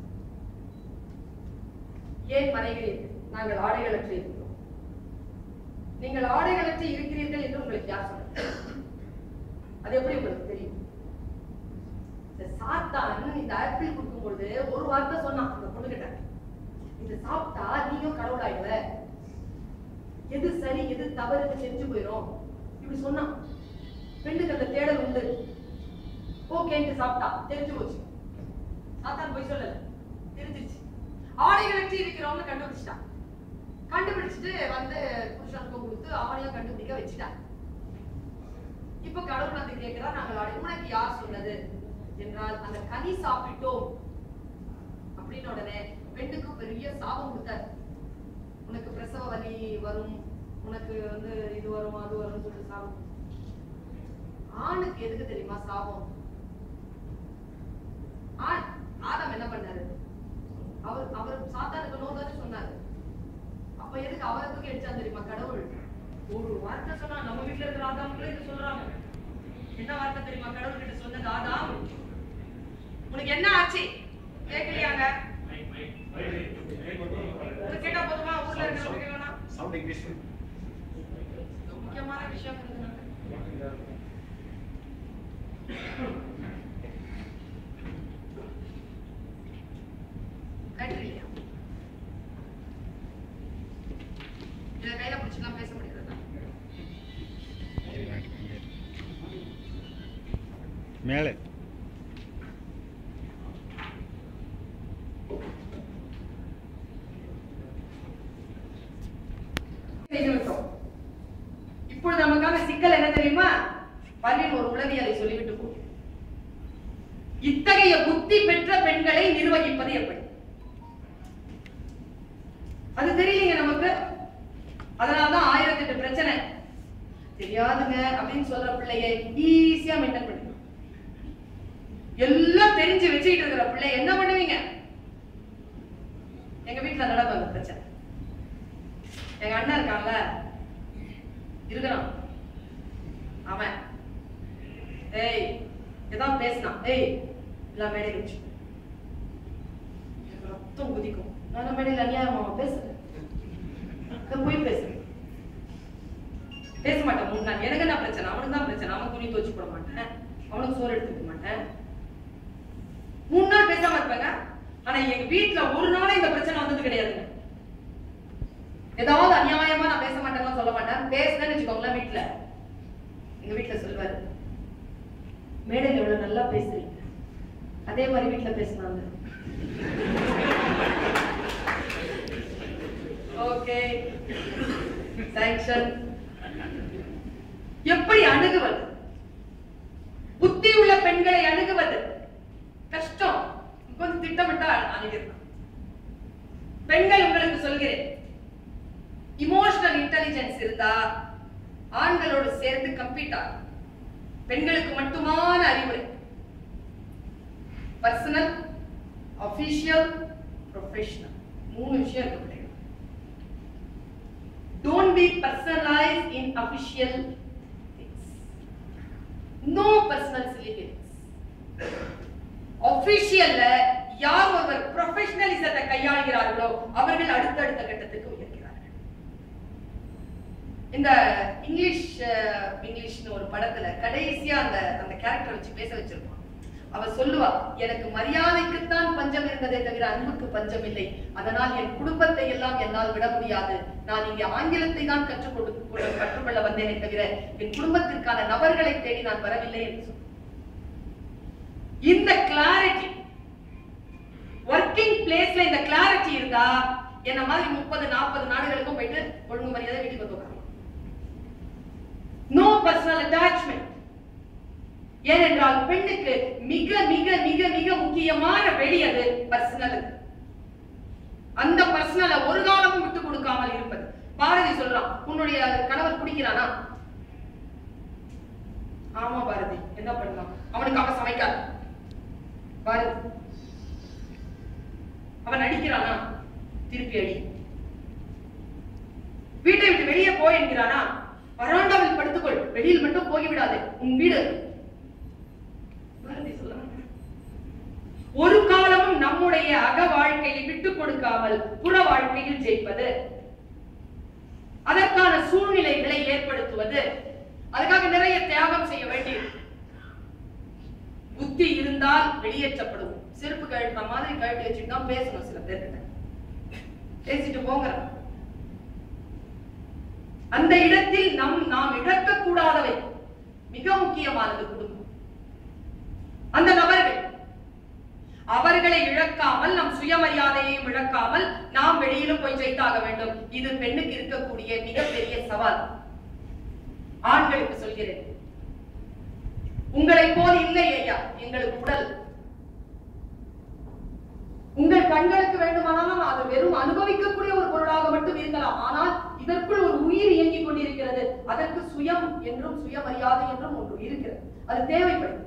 S2: ஏன் மறைகிறீர்கள் நாங்கள் ஆடைகளற்று இருக்கிறோம் நீங்கள் ஆடைகளற்று இருக்கிறீர்கள் என்று உங்களுக்கு யார் சொன்னது அது எப்படி உங்களுக்கு தெரியும் இந்த சாத்தான் இந்த ஆப்பிள் கொடுக்கும்பொழுது ஒரு வார்த்தை சொன்னான் அந்த பொண்ணுகிட்ட இது சாப்பிட்டா நீயும் கடவுளாயிடுவ எது சரி எது தவறுன்னு தெரிஞ்சு போயிடும் இப்படி சொன்னான் பெண்ணுக்கு அந்த தேடல் உண்டு ஓகேன்ட்டு சாப்பிட்டா தெரிஞ்சு போச்சு சாத்தான் போய் சொல்லல தெரிஞ்சிருச்சு ஆடைகளற்றி இருக்கிறவங்க கண்டுபிடிச்சிட்டான் கண்டுபிடிச்சிட்டு வந்து புருஷனுக்கும் கொடுத்து அவனையும் கண்டுபிடிக்க வச்சுட்டான் இப்ப கடவுள் வந்து கேட்கிறா நாங்கள் ஆடை உனக்கு யார் சொன்னது என்றால் அந்த கனி சாப்பிட்டோம் அப்படின்னு உடனே பெண்ணுக்கு பெரிய சாபம் கொடுத்தார் உனக்கு பிரசவ வலி வரும் உனக்கு வந்து இது வரும் அது வரும்னு சொல்லிட்டு சாபம் ஆணுக்கு எதுக்கு தெரியுமா சாபம் ஆண் ஆதாம் என்ன பண்ணாரு அவர் அவர் சாத்தானுக்கு நோ தானே சொன்னாரு அப்ப எதுக்கு அவரை தூக்கி அடிச்சா தெரியுமா கடவுள் ஒரு வார்த்தை சொன்னா நம்ம வீட்டுல இருக்கிற ஆதாமுக்குள்ள இது சொல்றாங்க என்ன வார்த்தை தெரியுமா கடவுள் கிட்ட சொன்னது ஆதாம் உனக்கு என்ன ஆச்சு கேட்கலையாங்க உனக்கு கேட்டா போதுமா ஊர்ல இருக்கிறவங்க கேட்கலாம்
S3: Sound English.
S2: முக்கியமான விஷயம் இருக்குதுங்க. கேட்டுருலையா? இதை கையில பிடிச்சுலாம் பேச முடியாதா?
S4: மேலே
S2: செய்து விட்டோம். இப்பொழுது நமக்கான சிக்கல் என்ன தெரியுமா பல்லின் ஒரு உளவி அதை சொல்லிவிட்டு போ இத்தகைய புத்தி பெற்ற பெண்களை நிர்வகிப்பது எப்படி அது தெரியலங்க நமக்கு அதனாலதான் ஆயிரத்தி எட்டு பிரச்சனை தெரியாதுங்க அப்படின்னு சொல்ற பிள்ளைய ஈஸியா மெயின்டைன் பண்ணிக்கலாம் எல்லாம் தெரிஞ்சு வச்சுக்கிட்டு இருக்கிற பிள்ளை என்ன பண்ணுவீங்க எங்க வீட்டுல நடக்கும் அந்த பிரச்சனை எங்க அண்ணன் இருக்கான்ல இருக்கிறான் அவன் ஏய் ஏதாவது பேசினான் ஏய் எல்லாம் மேடையில் வச்சு எனக்கு ரத்தம் குதிக்கும் நான் மேடையில் அநியாயமா பேசுறேன் நான் போய் பேசுறேன் பேச மாட்டேன் மூணு நாள் எனக்கு என்ன பிரச்சனை அவனுக்கு தான் பிரச்சனை அவன் துணி துவச்சு போட மாட்டேன் அவனுக்கு சோறு எடுத்து வைக்க மாட்டேன் மூணு நாள் பேசாம இருப்பாங்க ஆனா எங்க வீட்டுல ஒரு நாள் இந்த பிரச்சனை வந்தது கிடையாதுங்க ஏதாவது அநியாயமா நான் பேச மாட்டேன்னு சொல்ல மாட்டேன் பேசுனேன்னு வச்சுக்கோங்களேன் வீட்டுல எங்க வீட்டுல சொல்லுவாரு மேடையில் எவ்வளவு நல்லா பேசுறீங்க அதே மாதிரி வீட்டுல பேசினாங்க ஓகே சாங்ஷன் எப்படி அணுகுவது புத்தி உள்ள பெண்களை அணுகுவது கஷ்டம் கொஞ்சம் திட்டமிட்டா அணுகிடலாம் பெண்கள் உங்களுக்கு சொல்கிறேன் இமோஷனல் இன்டெலிஜென்ஸ் இருந்தா ஆண்களோடு சேர்ந்து கம்பீட் ஆகும் பெண்களுக்கு மட்டுமான அறிவுரை பர்சனல் அபிஷியல் ப்ரொஃபஷனல் மூணு விஷயம் இருக்கு பிள்ளைங்க don't be personalise in official things no personal சிலிபிலிஸ் அபிஷியல்ல யார் ஒருவர் ப்ரொஃபஷனலிசத்தை கையாளுகிறார்களோ அவர்கள் அடுத்தடுத்த கட்டத்துக்கு உயர்கிறார்கள் இந்த இங்கிலீஷ் அஹ், இங்கிலீஷ்னு ஒரு படத்துல கடைசியா அந்த அந்த கேரக்டர் வச்சு பேச வச்சிருப்பான் அவ சொல்லுவா எனக்கு மரியாதைக்குத்தான் பஞ்சம் இருந்ததே தவிர அன்புக்கு பஞ்சம் இல்லை அதனால் என் குடும்பத்தை எல்லாம் என்னால் விட முடியாது நான் இங்கே ஆங்கிலத்தை தான் கற்றுக்கொண்டு கொண்டு- கற்றுக்கொள்ள வந்தேனே தவிர என் குடும்பத்திற்கான நபர்களை தேடி நான் வரவில்லை என்று சொன்னான் இந்த கிளாரிட்டி ஒர்க்கிங் பிளேஸ்ல இந்த கிளாரிட்டி இருந்தா என்ன மாதிரி முப்பது நாற்பது நாடுகளுக்கும் போயிட்டு ஒழுங்கு மரியாதை வீட்டுக்கு வந்து உட்காரலாம் நோ பர்சனல் அட்டாச்மெண்ட் ஏனென்றால் பெண்ணுக்கு மிக மிக மிக மிக முக்கியமான வெளி அது பர்சனல் அந்த பர்சனலை ஒரு காலமும் விட்டு கொடுக்காமல் இருப்பது பாரதி சொல்றான் உன்னுடைய கணவர் குடிக்கிறானா ஆமா பாரதி என்ன பண்ணலாம் அவனுக்கு அவ சமைக்காது பாரதி அவன் நடிக்கிறானா திருப்பி அடி வீட்டை விட்டு வெளியே போ என்கிறானா வராண்டாவில் படுத்துக்கொள் வெளியில் மட்டும் போய்விடாது உன் வீடு பாரதி சொல்றான் ஒரு காலமும் நம்முடைய அக வாழ்க்கையை விட்டுக் கொடுக்காமல் புற வாழ்க்கையில் ஜெயிப்பது அதற்கான சூழ்நிலைகளை ஏற்படுத்துவது அதுக்காக நிறைய தியாகம் செய்ய வேண்டியது புத்தி இருந்தால் வெளியேற்றப்படுவோம் செருப்பு கழட்டுற மாதிரி கழட்டி வச்சுட்டு தான் பேசணும் சில பேர்கிட்ட பேசிட்டு போங்க அந்த இடத்தில் நம் நாம் இழக்கக்கூடாதவை மிக முக்கியமானது குடும்பம் அந்த நபர்கள் அவர்களை இழக்காமல் நம் சுயமரியாதையையும் இழக்காமல் நாம் வெளியிலும் போய் ஜெயித்தாக வேண்டும் இது பெண்ணுக்கு இருக்கக்கூடிய மிகப்பெரிய சவால் ஆண்களுக்கு சொல்கிறேன் உங்களை போல் இல்லை ஐயா எங்களுக்கு உடல் உங்கள் கண்களுக்கு வேண்டுமானாலும் அது வெறும் அனுபவிக்கக்கூடிய ஒரு பொருளாக மட்டும் இருக்கலாம் ஆனால் இதற்குள் ஒரு உயிர் இயங்கிக் கொண்டிருக்கிறது அதற்கு சுயம் என்றும் சுயமரியாதை என்றும் ஒன்று இருக்கிறது அது தேவைப்படுது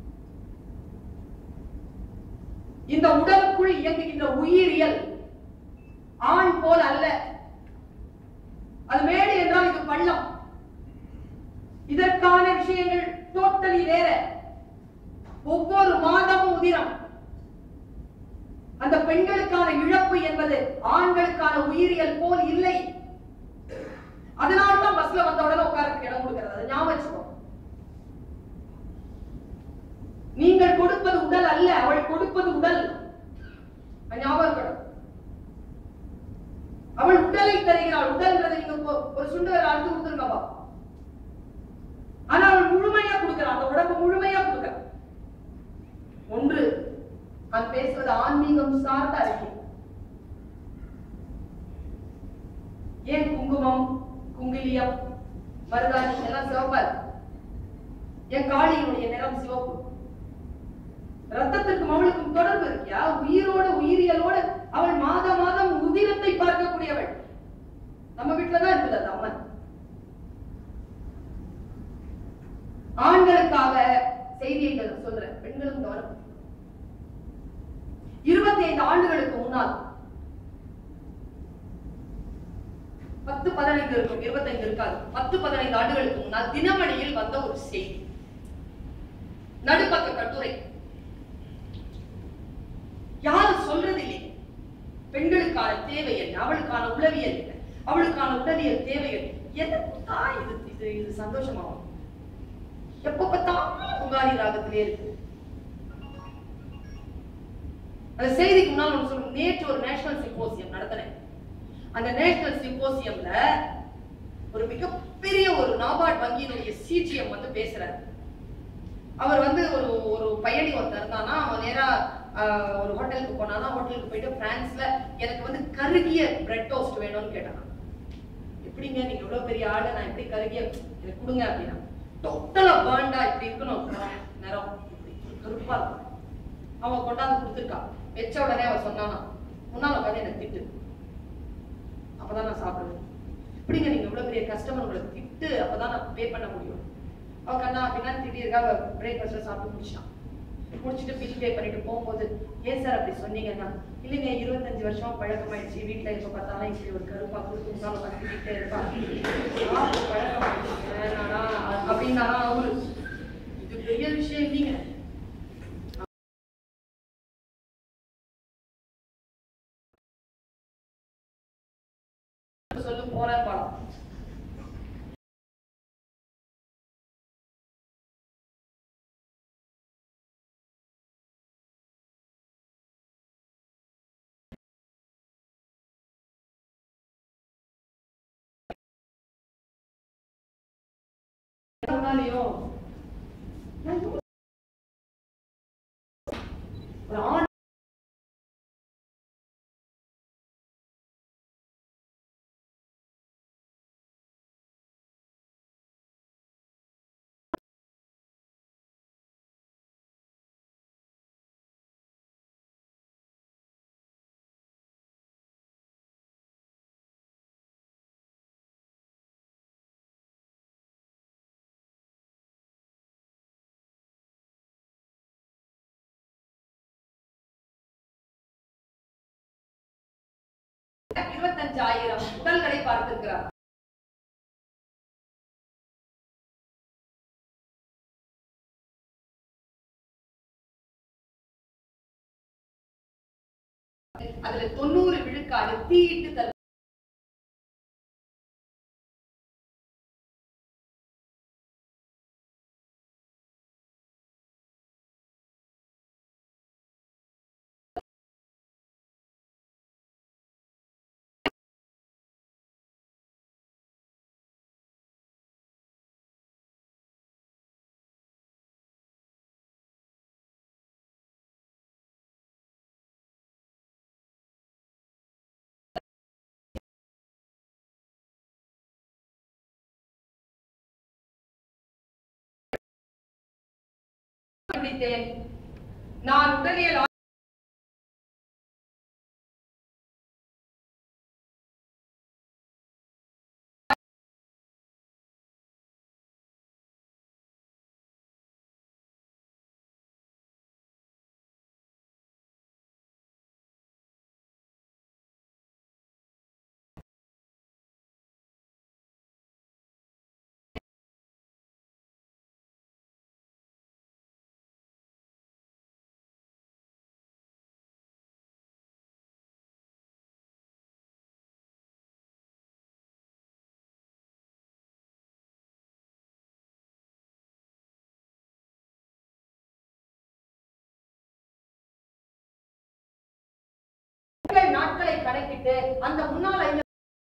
S2: இந்த உடலுக்குள் இயங்குகின்ற உயிரியல் ஆண் போல் அல்ல அது மேடு என்றால் இது பள்ளம் இதற்கான விஷயங்கள் டோட்டலி வேற ஒவ்வொரு மாதமும் உதிரம் அந்த பெண்களுக்கான இழப்பு என்பது ஆண்களுக்கான உயிரியல் போல் இல்லை அதனால்தான் பஸ்ல வந்த உடனே உட்காரத்துக்கு இடம் கொடுக்கிறது அதை ஞாபகம் வச்சுக்கோ நீங்கள் கொடுப்பது உடல் அல்ல அவள் கொடுப்பது உடல் அது ஞாபகம் இருக்கணும் அவள் உடலை தருகிறாள் உடல்ன்றது நீங்க ஒ- ஒரு சுண்டு விரல் அழுத்து கொடுத்துருக்கப்பா ஆனா அவள் முழுமையா கொடுக்கிறாள் அந்த உடம்பு முழுமையா கொடுக்கிறாள் ஒன்று நான் பேசுவது ஆன்மீகம் சார்ந்த அறிவியல் ஏன் குங்குமம் குங்கிலியம் மருதாணி எல்லாம் சிவப்பார் என் காளியினுடைய நிறம் சிவப்பு ரத்தத்திற்கும் அவளுக்கும் தொடர்பு இருக்கியா உயிரோட உயிரியலோட அவள் மாத மாதம் உதிரத்தை பார்க்கக்கூடியவள் நம்ம வீட்டுலதான் இருக்குது அந்த அம்மன் ஆண்களுக்காக செய்தியை நான் சொல்றேன் பெண்களும் கவனம் இருபத்தி ஐந்து ஆண்டுகளுக்கு முன்னால் பத்து பதினைந்து இருக்கும் இருபத்தைந்து இருக்காது பத்து பதினைந்து ஆண்டுகளுக்கு முன்னால் தினமணியில் வந்த ஒரு செய்தி நடுப்பக்க கட்டுரை யாரும் சொல்றது இல்லை பெண்களுக்கான தேவை என்ன அவளுக்கான உளவியல் என்ன அவளுக்கான உடலியல் தேவைகள் எதற்கா இது இது இது சந்தோஷமாகும் எப்ப பார்த்தாலும் புகாரி ராகத்திலே இருக்கு அந்த செய்திக்கு முன்னால் ஒன்று சொல்லுங்க நேற்று ஒரு நேஷனல் சிம்போசியம் நடத்தினேன் அந்த நேஷனல் சிம்போசியம்ல ஒரு மிகப்பெரிய ஒரு நாபார்ட் வங்கியினுடைய சிஜிஎம் வந்து பேசுறாரு அவர் வந்து ஒரு ஒரு பயணி ஒருத்தர் இருந்தானா அவன் நேரா ஆஹ், ஒரு ஹோட்டலுக்கு போனானா ஹோட்டலுக்கு போயிட்டு பிரான்ஸ்ல எனக்கு வந்து கருகிய பிரெட் டோஸ்ட் வேணும்னு கேட்டான் எப்படிங்க நீங்க இவ்வளவு பெரிய ஆளு நான் எப்படி கருகிய எனக்கு கொடுங்க அப்படின்னா டோட்டலா பேர்ண்டா இப்படி இருக்கணும் நிறம் இப்படி கருப்பா இருக்கும் அவன் கொண்டாந்து கொடுத்துருக்கான் வச்ச உடனே அவன் சொன்னானா முன்னால உட்காந்து எனக்கு திட்டு அப்பதான் நான் சாப்பிடுவேன் எப்படிங்க நீங்க இவ்வளவு பெரிய கஸ்டமர் உங்களை திட்டு அப்பதான் நான் பே பண்ண முடியும் அவ கண்ணா அப்படின்னா திட்டிருக்கா அவ பிரேக்ஃபாஸ்ட்ல சாப்பிட்டு முடிச்சான் முடிச்சுட்டு பில் பே பண்ணிட்டு போகும்போது ஏன் சார் அப்படி சொன்னீங்கன்னா இல்லைங்க இருபத்தஞ்சு வருஷமா பழக்கமாயிடுச்சு வீட்டுல எப்ப பார்த்தாலும் இப்படி ஒரு கருப்பா கொடுத்து கத்திக்கிட்டே இருப்பா சாப்பிட்டு பழக்கமாயிடுச்சு வேணாடா அப்படின்னாரா அவரு இது பெரிய விஷயம் இல்லைங்க சொல்லு போறேன் படம் முன்னாலேயும் நான் யோசி- ஒரு ஆண் இருபத்தஞ்சாயிரம் உடல்களை பார்த்திருக்கிறார் அதுல தொண்ணூறு விழுக்காடு தீயிட்டு தரு சந்தித்தேன் நான் உடலியல் ஆ- நாட்களை கணக்கிட்டு அந்த முன்னாள் ஐயா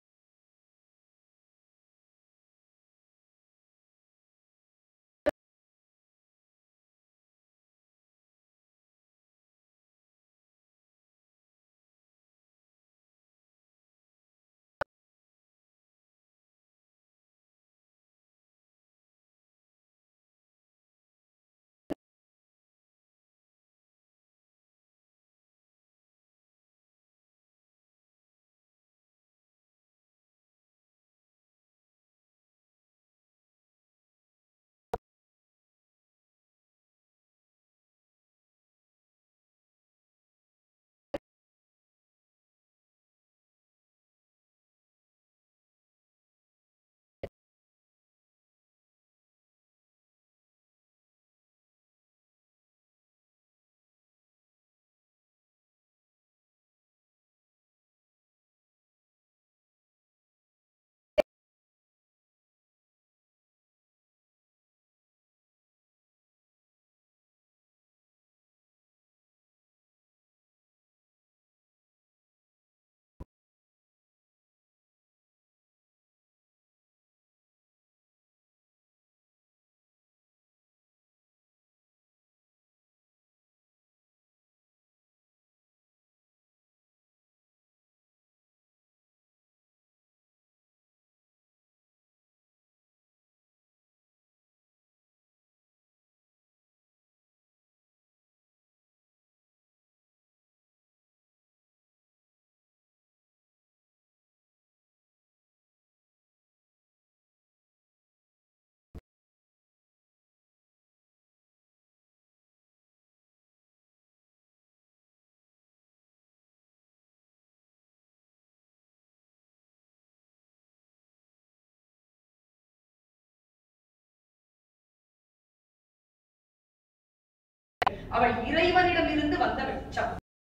S2: அவள் இறைவனிடமிருந்து வந்த வெளிச்சம்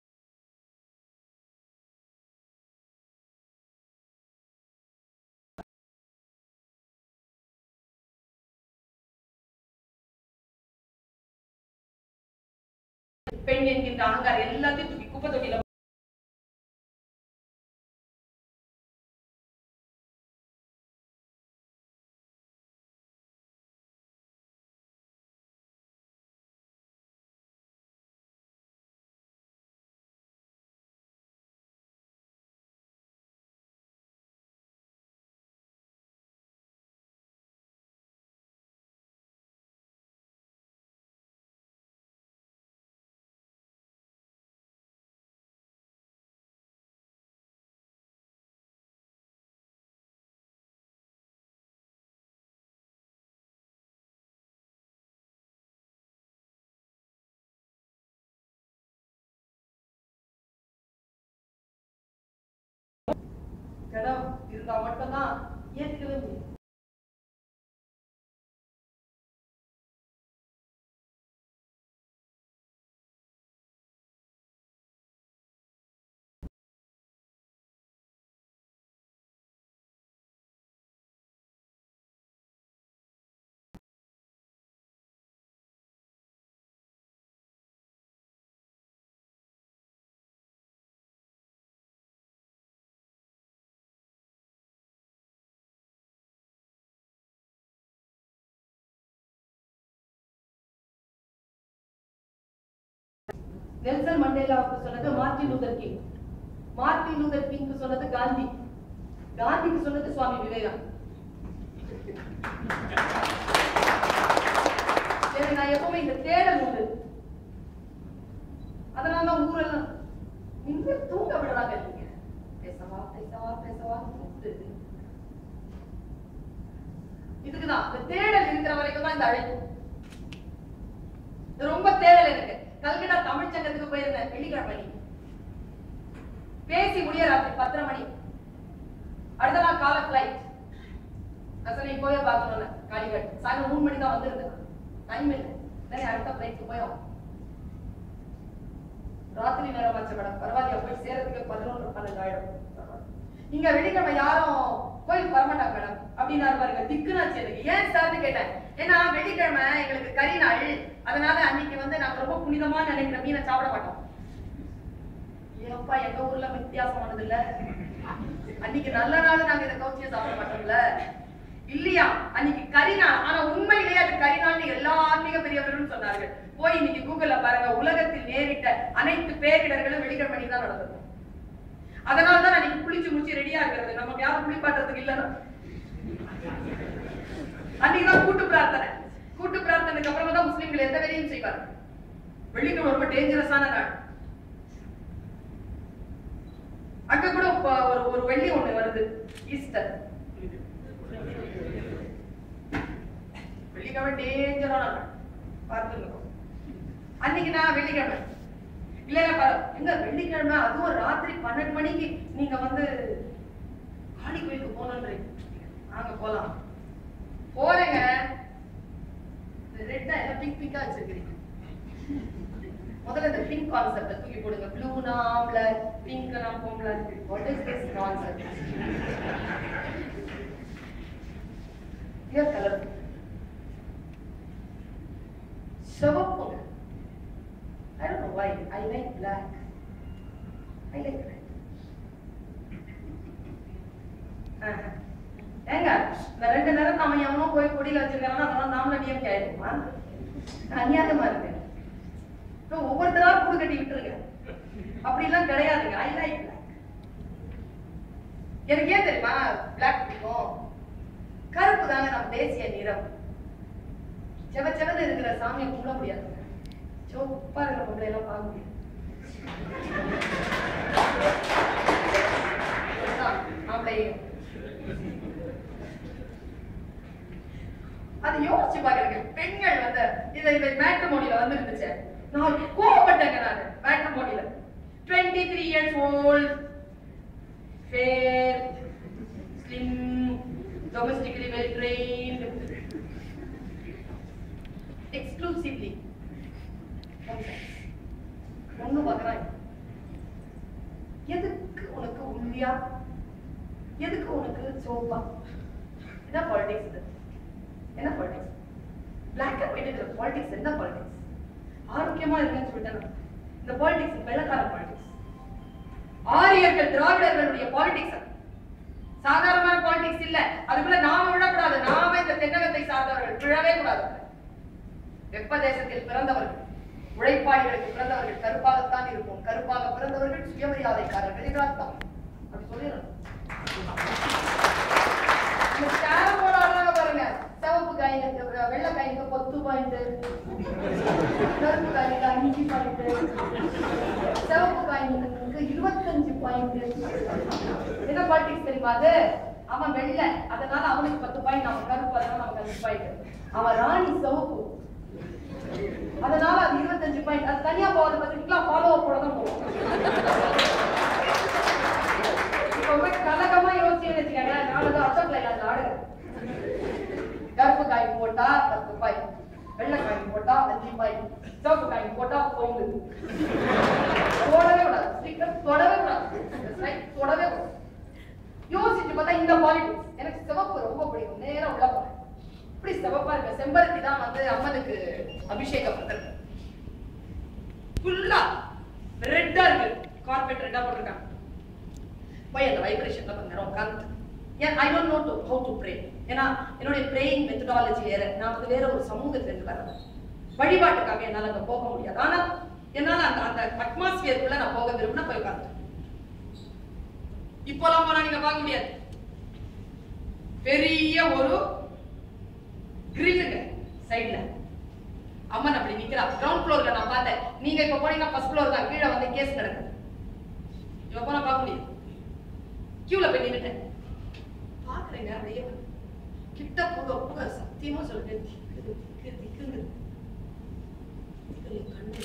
S2: பெண் என்கின்ற அகங்காரம் எல்லாத்தையும் தூக்கி குப்பை தொட்டியில இடம் இருந்தா மட்டும்தான் ஏத்துக்கவே முடியும் நெல்சன் மண்டேலாவுக்கு சொன்னது Martin Luther King Martin Luther கிங்க்கு சொன்னது காந்தி காந்திக்கு சொன்னது சுவாமி விவேகம் சரி நான் எப்பவுமே இந்த தேடல் உண்டு இதுக்குதான் இந்த தேடல் இருக்கிற வரைக்கும் தான் இந்த அழைப்பு இது ரொம்ப தேடல் எனக்கு கல்கட்டா தமிழ் சங்கத்துக்கு போயிருந்தேன் வெள்ளிக்கிழமை அன்னைக்கு. பேசி முடிய ராத்திரி பத்தரை மணி அடுத்த நாள் காலை ஃபிளைட் அசனை போய் பார்க்கணும்ல காலிகட் சாயங்காலம் மூணு மணி தான் வந்திருந்தேன் டைம் இல்லை சரி அடுத்த ஃபிளைட் போயோம் ராத்திரி நேரம் ஆச்சு மேடம் பரவாயில்லையா போய் சேரத்துக்கு பதினொன்று பன்னெண்டு ஆயிடும் இங்க வெள்ளிக்கிழமை யாரும் கோயிலுக்கு வரமாட்டாங்க மேடம் அப்படின்னாரு பாருங்க திக்குனாச்சு எனக்கு ஏன் சார்னு கேட்டேன் ஏன்னா வெள்ளிக்கிழமை எங்களுக்கு கறி நாள் அதனால அன்னைக்கு வந்து நாங்க ரொம்ப புனிதமா நினைக்கிற மீனை சாப்பிட மாட்டோம் ஏப்பா எங்க ஊர்ல வித்தியாசமானது இல்ல அன்னைக்கு நல்ல நாள் நாங்க இதை கவுச்சியை சாப்பிட மாட்டோம்ல இல்லையா அன்னைக்கு கறி நாள் ஆனா உண்மையிலேயே அது கறி நாள்னு எல்லா ஆன்மீக பெரியவர்களும் சொன்னார்கள் போய் இன்னைக்கு கூகுள்ல பாருங்க உலகத்தில் நேரிட்ட அனைத்து பேரிடர்களும் வெள்ளிக்கிழமை தான் நடந்தது அதனால தான் அன்னைக்கு குளிச்சு முடிச்சு ரெடியா இருக்கிறது நமக்கு யாரும் குளிப்பாட்டுறதுக்கு இல்லைன்னா அன்னைக்கு தான் கூட்டு பிரார்த்தனை கூட்டு பிரார்த்தனைக்கு அப்புறமா தான் முஸ்லிம்கள் எந்த வேலையும் செய்வாங்க வெள்ளிக்கிழமை ரொம்ப டேஞ்சரஸான நாள் அங்க கூட இப்ப ஒரு ஒரு வெள்ளி ஒண்ணு வருது ஈஸ்டர் வெள்ளிக்கிழமை டேஞ்சரான நாள் பார்த்துருக்கோம் அன்னைக்கு நான் வெள்ளிக்கிழமை இல்ல இல்ல பாரு எங்க வெள்ளிக்கிழமை அதுவும் ராத்திரி பன்னெண்டு மணிக்கு நீங்க வந்து காளி கோயிலுக்கு போகணுன்றீங்க நாங்க போலாம் போறேங்க ரெட்டா எல்லாம் பிங்க் பிங்கா வச்சிருக்கீங்க முதல்ல இந்த பிங்க் கான்செப்ட் தூக்கி போடுங்க ப்ளூனா ஆம்பளை பிங்க்னா பொம்பளை what is this concept here colour சிவப்புங்க I don't know why. I like black. I like red. Ah. ஏங்க இந்த ரெண்டு நேரம் அவன் எவனோ போய் கொடியில வச்சிருக்கானா அதெல்லாம் நாமளும் டிஎம்கே ஆயிடுமா அநியாயமா இருக்கு இப்போ ஒவ்வொருத்தரா கூடு கட்டி விட்டுருங்க அப்படிலாம் கிடையாதுங்க ஐ லைக் பிளாக் எனக்கு ஏன் தெரியுமா பிளாக் பிடிக்கும் கருப்பு தாங்க நம்ம தேசிய நிறம் செவ செவன்னு இருக்கிற சாமியை கும்பிட முடியாதுங்க சோப்பா இருக்கிற பொம்பளை எல்லாம் பார்க்க முடியாது இதுதான் ஆம்பளையும் அது யோசிச்சு பாக்குறேங்க பெண்கள் வந்து இதை இதை மேட்ரிமோனில வந்து இருந்துச்சு நான் கோவப்பட்டேங்க நான் மேட்ரிமோனில twenty three years old fair slim domestically well trained exclusively ஒண்ணு பார்க்கறாங்க எதுக்கு உனக்கு உண்மையா எதுக்கு உனக்கு சோப்பா என்ன பாலிடிக்ஸ் இது என்ன பாலிடிக்ஸ் பிளாக் அண்ட் ஒயிட் இருக்கிற பாலிடிக்ஸ் என்ன பாலிடிக்ஸ் ஆரோக்கியமா இருக்குன்னு சொல்லிட்டேன் நான். இந்த பாலிடிக்ஸ் வெள்ளக்கார பாலிடிக்ஸ் ஆரியர்கள் திராவிடர்களுடைய பாலிடிக்ஸ் சாதாரணமான பாலிடிக்ஸ் இல்ல அதுக்குள்ள நாம விழக்கூடாது நாம இந்த தென்னகத்தை சார்ந்தவர்கள் விழவே கூடாது வெப்ப தேசத்தில் பிறந்தவர்கள் உழைப்பாளிகளுக்கு பிறந்தவர்கள் கருப்பாகத்தான் இருக்கும் கருப்பாக பிறந்தவர்கள் சுயமரியாதைக்காரர்கள் என்று அர்த்தம் அப்படி சொல்லிடணும் இந்த கேரம் போர்டு ஆடுறாங்க பாருங்க சிவப்பு காய்ங்க வெள்ளை காய்ங்க பத்து பாயிண்ட் கருப்பு காய்ங்க அஞ்சு பாயிண்ட் சிவப்பு காய்ங்களுக்கு இருபத்தஞ்சு பாயிண்ட் என்ன பாலிடிக்ஸ் தெரியுமா அது அவன் வெள்ளை அதனால அவனுக்கு பத்து பாயிண்ட் அவன் கருப்பு அதனால அவனுக்கு அஞ்சு பாயிண்ட் அவன் ராணி சிவப்பு அதனால அது இருபத்தஞ்சு பாயிண்ட் அது தனியா போகாத பத்திரிக்கா ஃபாலோ போட தான் போகும் இப்ப போய் கலகமா யோசிச்சு வச்சுக்கோங்க நாலு அசோக்ல இல்லாத ஆடுங்க கருப்பு காய் போட்டா பத்து பாய் வெள்ளை காய் போட்டா அஞ்சு பாய் சிவப்பு காய் போட்டா பொங்கு தொடவே கூடாது ஸ்டிக்கர் தொடவே கூடாது Right? தொடவே கூடாது யோசிச்சு பார்த்தா இந்த பாலிடிக்ஸ் எனக்கு சிவப்பு ரொம்ப பிடிக்கும் நேரா உள்ள போறேன் இப்படி சிவப்பா இருக்க செம்பருத்தி தான் வந்து அம்மனுக்கு அபிஷேகம் பண்றது ஃபுல்லா ரெட்டா இருக்கு கார்பெட் ரெட்டா போட்டிருக்காங்க போய் அந்த வைப்ரேஷன்ல கொஞ்ச நேரம் உட்கார்ந்து ஏன் I don't know to how to pray ஏன்னா என்னுடைய ப்ரேயிங் மெத்தடாலஜி வேற நான் வந்து வேற ஒரு சமூகத்துல இருந்து வரேன் வழிபாட்டுக்காக என்னால அங்க போக முடியாது ஆனா என்னால அந்த அந்த அட்மாஸ்பியருக்குள்ள நான் போக விரும்பினா போய் உட்கார்ந்து இப்போலாம் போனா நீங்க பார்க்க முடியாது பெரிய ஒரு கிரில்லுங்க சைடுல அம்மன் அப்படி நிக்கிறா கிரவுண்ட் ஃப்ளோர்ல நான் பார்த்தேன் நீங்க இப்ப போனீங்கன்னா ஃபர்ஸ்ட் ஃப்ளோர் தான் கீழே வந்து கேஸ் நடக்குது இப்ப போனா பார்க்க முடியாது கியூல போய் நின்னுட்டேன் பாக்குறேங்க அப்படியே கிட்ட போக போக சத்தியமா சொல்றேன் திக்குது திக்கு திக்குங்க திக்குது கண்ணு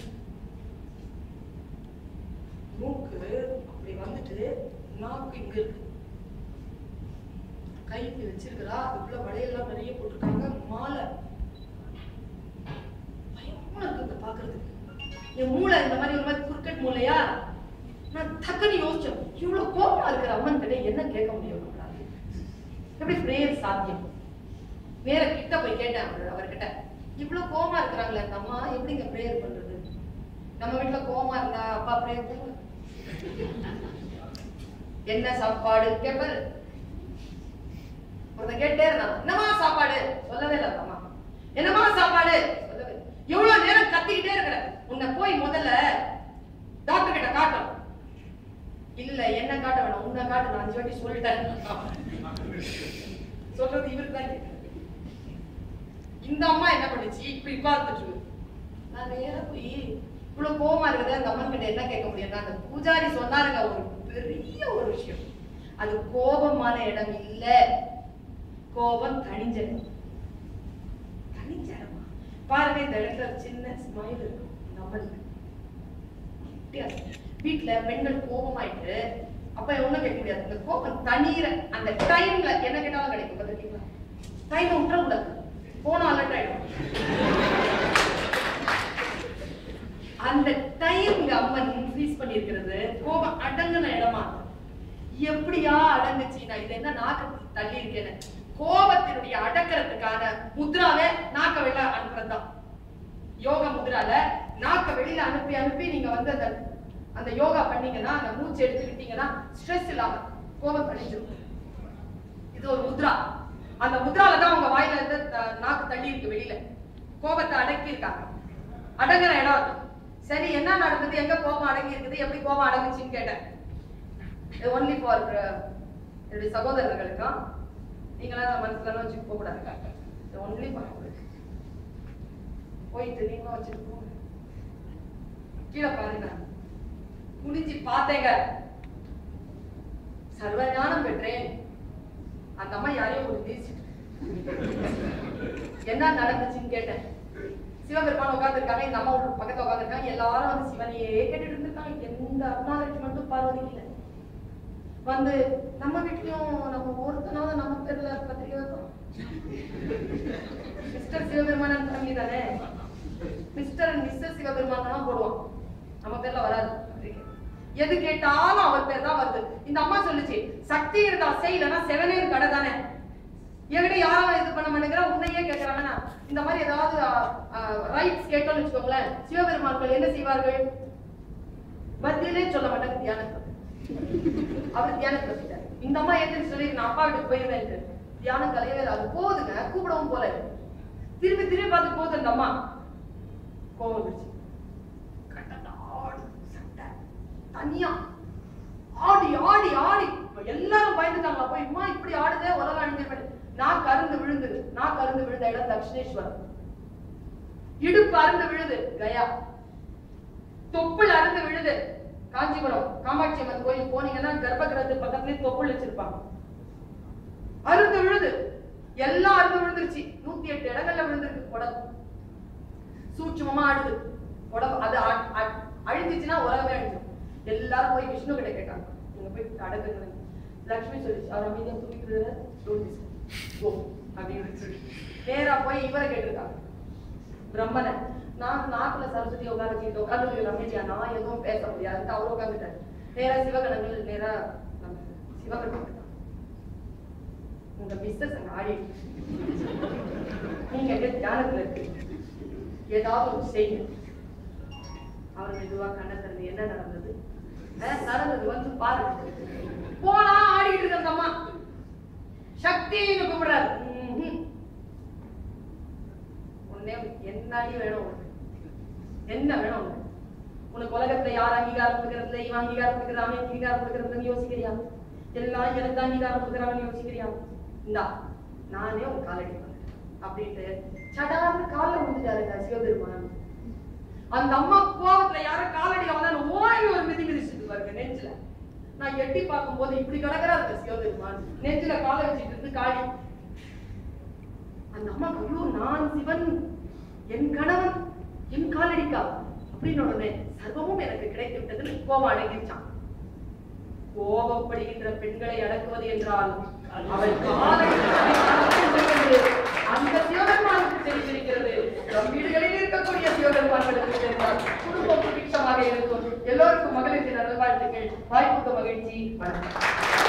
S2: மூக்கு அப்படி வந்துட்டு நாக்கு இங்க இருக்கு கை இப்படி வச்சிருக்கிறா இவ்வளவு வளையல்லாம் நிறைய போட்டிருக்காங்க மாலை பயமா இருக்கு இத பாக்குறதுக்கு என் மூளை இந்த மாதிரி ஒரு மாதிரி குறுக்கட் மூளையா நான் டக்குன்னு யோசிச்சேன் இவ்வளவு கோபமா இருக்கிற அம்மன் கிட்ட என்ன கேட்க முடியும் நம்மளால? எப்படி பிரேயர் சாத்தியம் நேர கிட்ட போய் கேட்டேன் அவர் அவர்கிட்ட இவ்வளவு கோவமா இருக்கிறாங்களே அந்த அம்மா எப்படிங்க பிரேயர் பண்றது நம்ம வீட்டுல கோவமா இருந்தா அப்பா பிரேயர் பண்ணுங்க என்ன சாப்பாடு கேப்பாரு ஒருத்தன் கேட்டே இருந்தான் என்னமா சாப்பாடு சொல்லவே இல்லை அந்த அம்மா என்னமா சாப்பாடு சொல்லவே இல்லை. எவ்வளவு நேரம் கத்திக்கிட்டே இருக்கிற உன்னை போய் முதல்ல டாக்டர் கிட்ட காட்டும் இல்ல என்ன காட்ட வேணாம் உன்னை காட்டு நான் அஞ்சு வாட்டி சொல்லிட்டேன் சொல்றது இவருக்கு தான் கேட்குது இந்த அம்மா என்ன பண்ணுச்சு இப்படி உட்கார்ந்துட்டு இருக்கு. நான் நேரா போய் இவ்வளவு கோவமா இருக்குது அந்த அம்மன் கிட்ட என்ன கேட்க முடியும்னா அந்த பூஜாரி சொன்னாருங்க ஒரு பெரிய ஒரு விஷயம் அது கோபமான இடம் இல்ல கோபம் தணிஞ்ச இடம் தணிஞ்ச இடமா பாருங்க இந்த இடத்துல ஒரு சின்ன ஸ்மைல் இருக்கும் இந்த அம்மனுக்கு வித்தியாசம். வீட்ல பெண்கள் கோபமாயிட்டு அப்ப ஒண்ணும் கேட்க முடியாது இந்த கோபம் தண்ணீர அந்த டைம்ல என்ன கேட்டாலும் கிடைக்கும் பார்த்துருக்கீங்களா டைம் விட்டுறக்கூடாது போன அலர்ட் ஆயிடும் அந்த டைம்ல அம்மன் இன்க்ரீஸ் பண்ணியிருக்கிறது கோபம் அடங்குன இடமா எப்படியா அடங்குச்சு நான் இது என்ன நாக்கு தள்ளி இருக்கேன்னு கோபத்தினுடைய அடக்கிறதுக்கான முத்ராவே நாக்க வெளில அனுப்புறதுதான் யோகா முத்ரால நாக்க வெளியில அனுப்பி அனுப்பி நீங்க வந்து அந்த அந்த யோகா பண்ணீங்கன்னா அந்த மூச்சு எடுத்துக்கிட்டீங்கன்னா ஸ்ட்ரெஸ் இல்லாம கோபம் தணிஞ்சிரும் இது ஒரு முத்ரா அந்த முத்ரால தான் உங்க வாயில இருந்து த- நாக்கு தள்ளி இருக்கு வெளியில கோபத்தை அடக்கி இருக்காங்க அடங்குற இடம் அது சரி என்ன நடந்தது எங்க கோபம் அடங்கி இருக்குது எப்படி கோபம் அடங்குச்சுன்னு கேட்டேன் இது ஒன்லி ஃபார் என்னுடைய சகோதரர்களுக்கும் நீங்களாம் அதை மனசுல வச்சு போக கூடாது இது ஒன்லி ஃபார் போயிட்டு நீங்களும் வச்சுட்டு போங்க கீழே பாருங்க குனிஞ்சு பார்த்தேங்க சர்வ ஞானம் பெற்றேன் அந்த அம்மா யாரையோ ஒரு தீசிட்டு என்ன நடந்துச்சுன்னு கேட்டேன் சிவபெருமான் உட்கார்ந்துருக்காங்க இந்த அம்மா ஒரு பக்கத்துல உட்கார்ந்துருக்காங்க எல்லாரும் வந்து சிவனையே கேட்டுட்டு இருந்திருக்காங்க எந்த அக்னாலஜ்மெண்ட்டும் பார்வதிக்கு இல்லை வந்து நம்ம வீட்லயும் நம்ம ஒருத்தனாவது நம்ம பேர்ல பத்திரிக்கை வைப்போம் மிஸ்டர் சிவபெருமான் ஃபேமிலி தானே மிஸ்டர் அண்ட் மிஸ்டர் சிவபெருமான் தான் போடுவோம் நம்ம பேர்ல வராது பத்திரிக்கை. எது கேட்டாலும் அவர் பேர் தான் வருது இந்த அம்மா சொல்லுச்சு சக்தி இருந்தா செய்யலன்னா செவனேன் கடை தானே என்கிட்ட யாரும் இது பண்ண மாட்டேங்கிற உன்னையே கேட்கறாங்கன்னா இந்த மாதிரி ஏதாவது ரைட்ஸ் கேட்டோம்னு வச்சுக்கோங்களேன் சிவபெருமான்கள் என்ன செய்வார்கள் பதிலே சொல்ல மாட்டாங்க தியானத்தை அவர் தியானத்தை வச்சுட்டாரு இந்த அம்மா எந்திரிச்சு சொல்லி நான் அப்பா வீட்டுக்கு போயிருவேன் தியானம் கலையவே இல்லை. அது போகுதுங்க கூப்பிடவும் போல திரும்பி திரும்பி பார்த்து போகுது அந்த அம்மா கோவம் வந்துருச்சு கட்டை ஆடு சட்டை தனியா ஆடி ஆடி ஆடி எல்லாரும் பயந்துட்டாங்களா போய் அம்மா இப்படி ஆடுதே உலகம் அழிஞ்சிருப்பேன் நான் கருந்து விழுந்தது நான் கருந்து விழுந்த இடம் தட்சிணேஸ்வரம் இடுப்பு அருந்து விழுது கயா தொப்புள் அருந்து விழுது காஞ்சிபுரம் காமாட்சி அம்மன் கோயில் போனீங்கன்னா கர்ப்பகிரகத்து பக்கத்துலயே தொப்புள் வச்சிருப்பாங்க அருந்து விழுது எல்லாம் அருந்து விழுந்துருச்சு நூத்தி எட்டு இடங்கள்ல விழுந்திருக்கு உடம்பு சூட்சுமமா ஆடுது உடம்பு அது அ- அ- அழிஞ்சிச்சுன்னா உலகமே அழிஞ்சிடும் எல்லாரும் போய் விஷ்ணு கிட்ட கேட்டாங்க நீங்க போய் அடங்குங்க லக்ஷ்மி சொல்லிச்சு அவர் அமைதியா தூக்கிட்டு ஓ அப்படின்னு சொல்லி நேரா போய் இவரை கேட்டிருக்காங்க பிரம்மனை நான் நாக்குல சரஸ்வதி உட்கார வச்சுட்டு உட்காந்து ரமேஷியா நான் எதுவும் பேச முடியாது அவர் உட்காந்துட்டாரு நேரா சிவகணங்கள் நேரா நம்ம சிவகணம் உங்க பிசினஸ் அங்க ஆடி நீங்க எங்க தியானத்துல இருக்கு ஏதாவது ஒரு செய்யுங்க அவர் மெதுவா கண்ணை திறந்து என்ன நடந்தது அஹ், நடந்தது வந்து பாருங்க போனா ஆடிட்டு இருக்க அந்த அம்மா சக்தின்னு கூப்பிடுறாரு ம்ஹும். உன்னே என்னடி வேணும் உனக்கு என்ன வேணும் உனக்கு உனக்கு உலகத்துல யார் அங்கீகாரம் கொடுக்கறதுல இவன் அங்கீகாரம் கொடுக்கறது அவன் அங்கீகாரம் கொடுக்கறதுன்னு யோசிக்கிறியா எல்லாம் எனக்கு அங்கீகாரம் கொடுக்கறாங்கன்னு யோசிக்கிறியா இந்தா நானே உன் காலடி பண்ணேன் அப்படின்ட்டு சடார்னு காலில் விழுந்துட்டாருங்க சிவபெருமான் அந்த அம்மா கோவத்துல யாரோ காலடி வந்தா ஓய் ஒரு மிதி மிதிச்சுட்டு பாருங்க நெஞ்சில நான் எட்டி பார்க்கும்போது இப்படி கிடக்குறாரு சிவபெருமான் நெஞ்சில காலை வச்சுட்டு இருந்து காடி
S1: அந்த அம்மா ஐயோ நான் சிவன் என் கணவன் என் காலடிக்கா அப்படின்னு உடனே சர்வமும் எனக்கு கிடைத்து விட்டதுன்னு கோபம் அடங்கிருச்சான் கோபப்படுகின்ற பெண்களை அடக்குவது என்றால் அவள் காலடி என்று அந்த சிவபெருமானுக்கு தெரிந்திருக்கிறது நம் வீடுகளில் இருக்கக்கூடிய சிவபெருமான்களுக்கு தெரிந்தால் குடும்பம் சுபிட்சமாக இருக்கும் எல்லோருக்கும் மகளிர் தின நல்வாழ்த்துக்கள் வாய்ப்புக்கு மகிழ்ச்சி வணக்கம்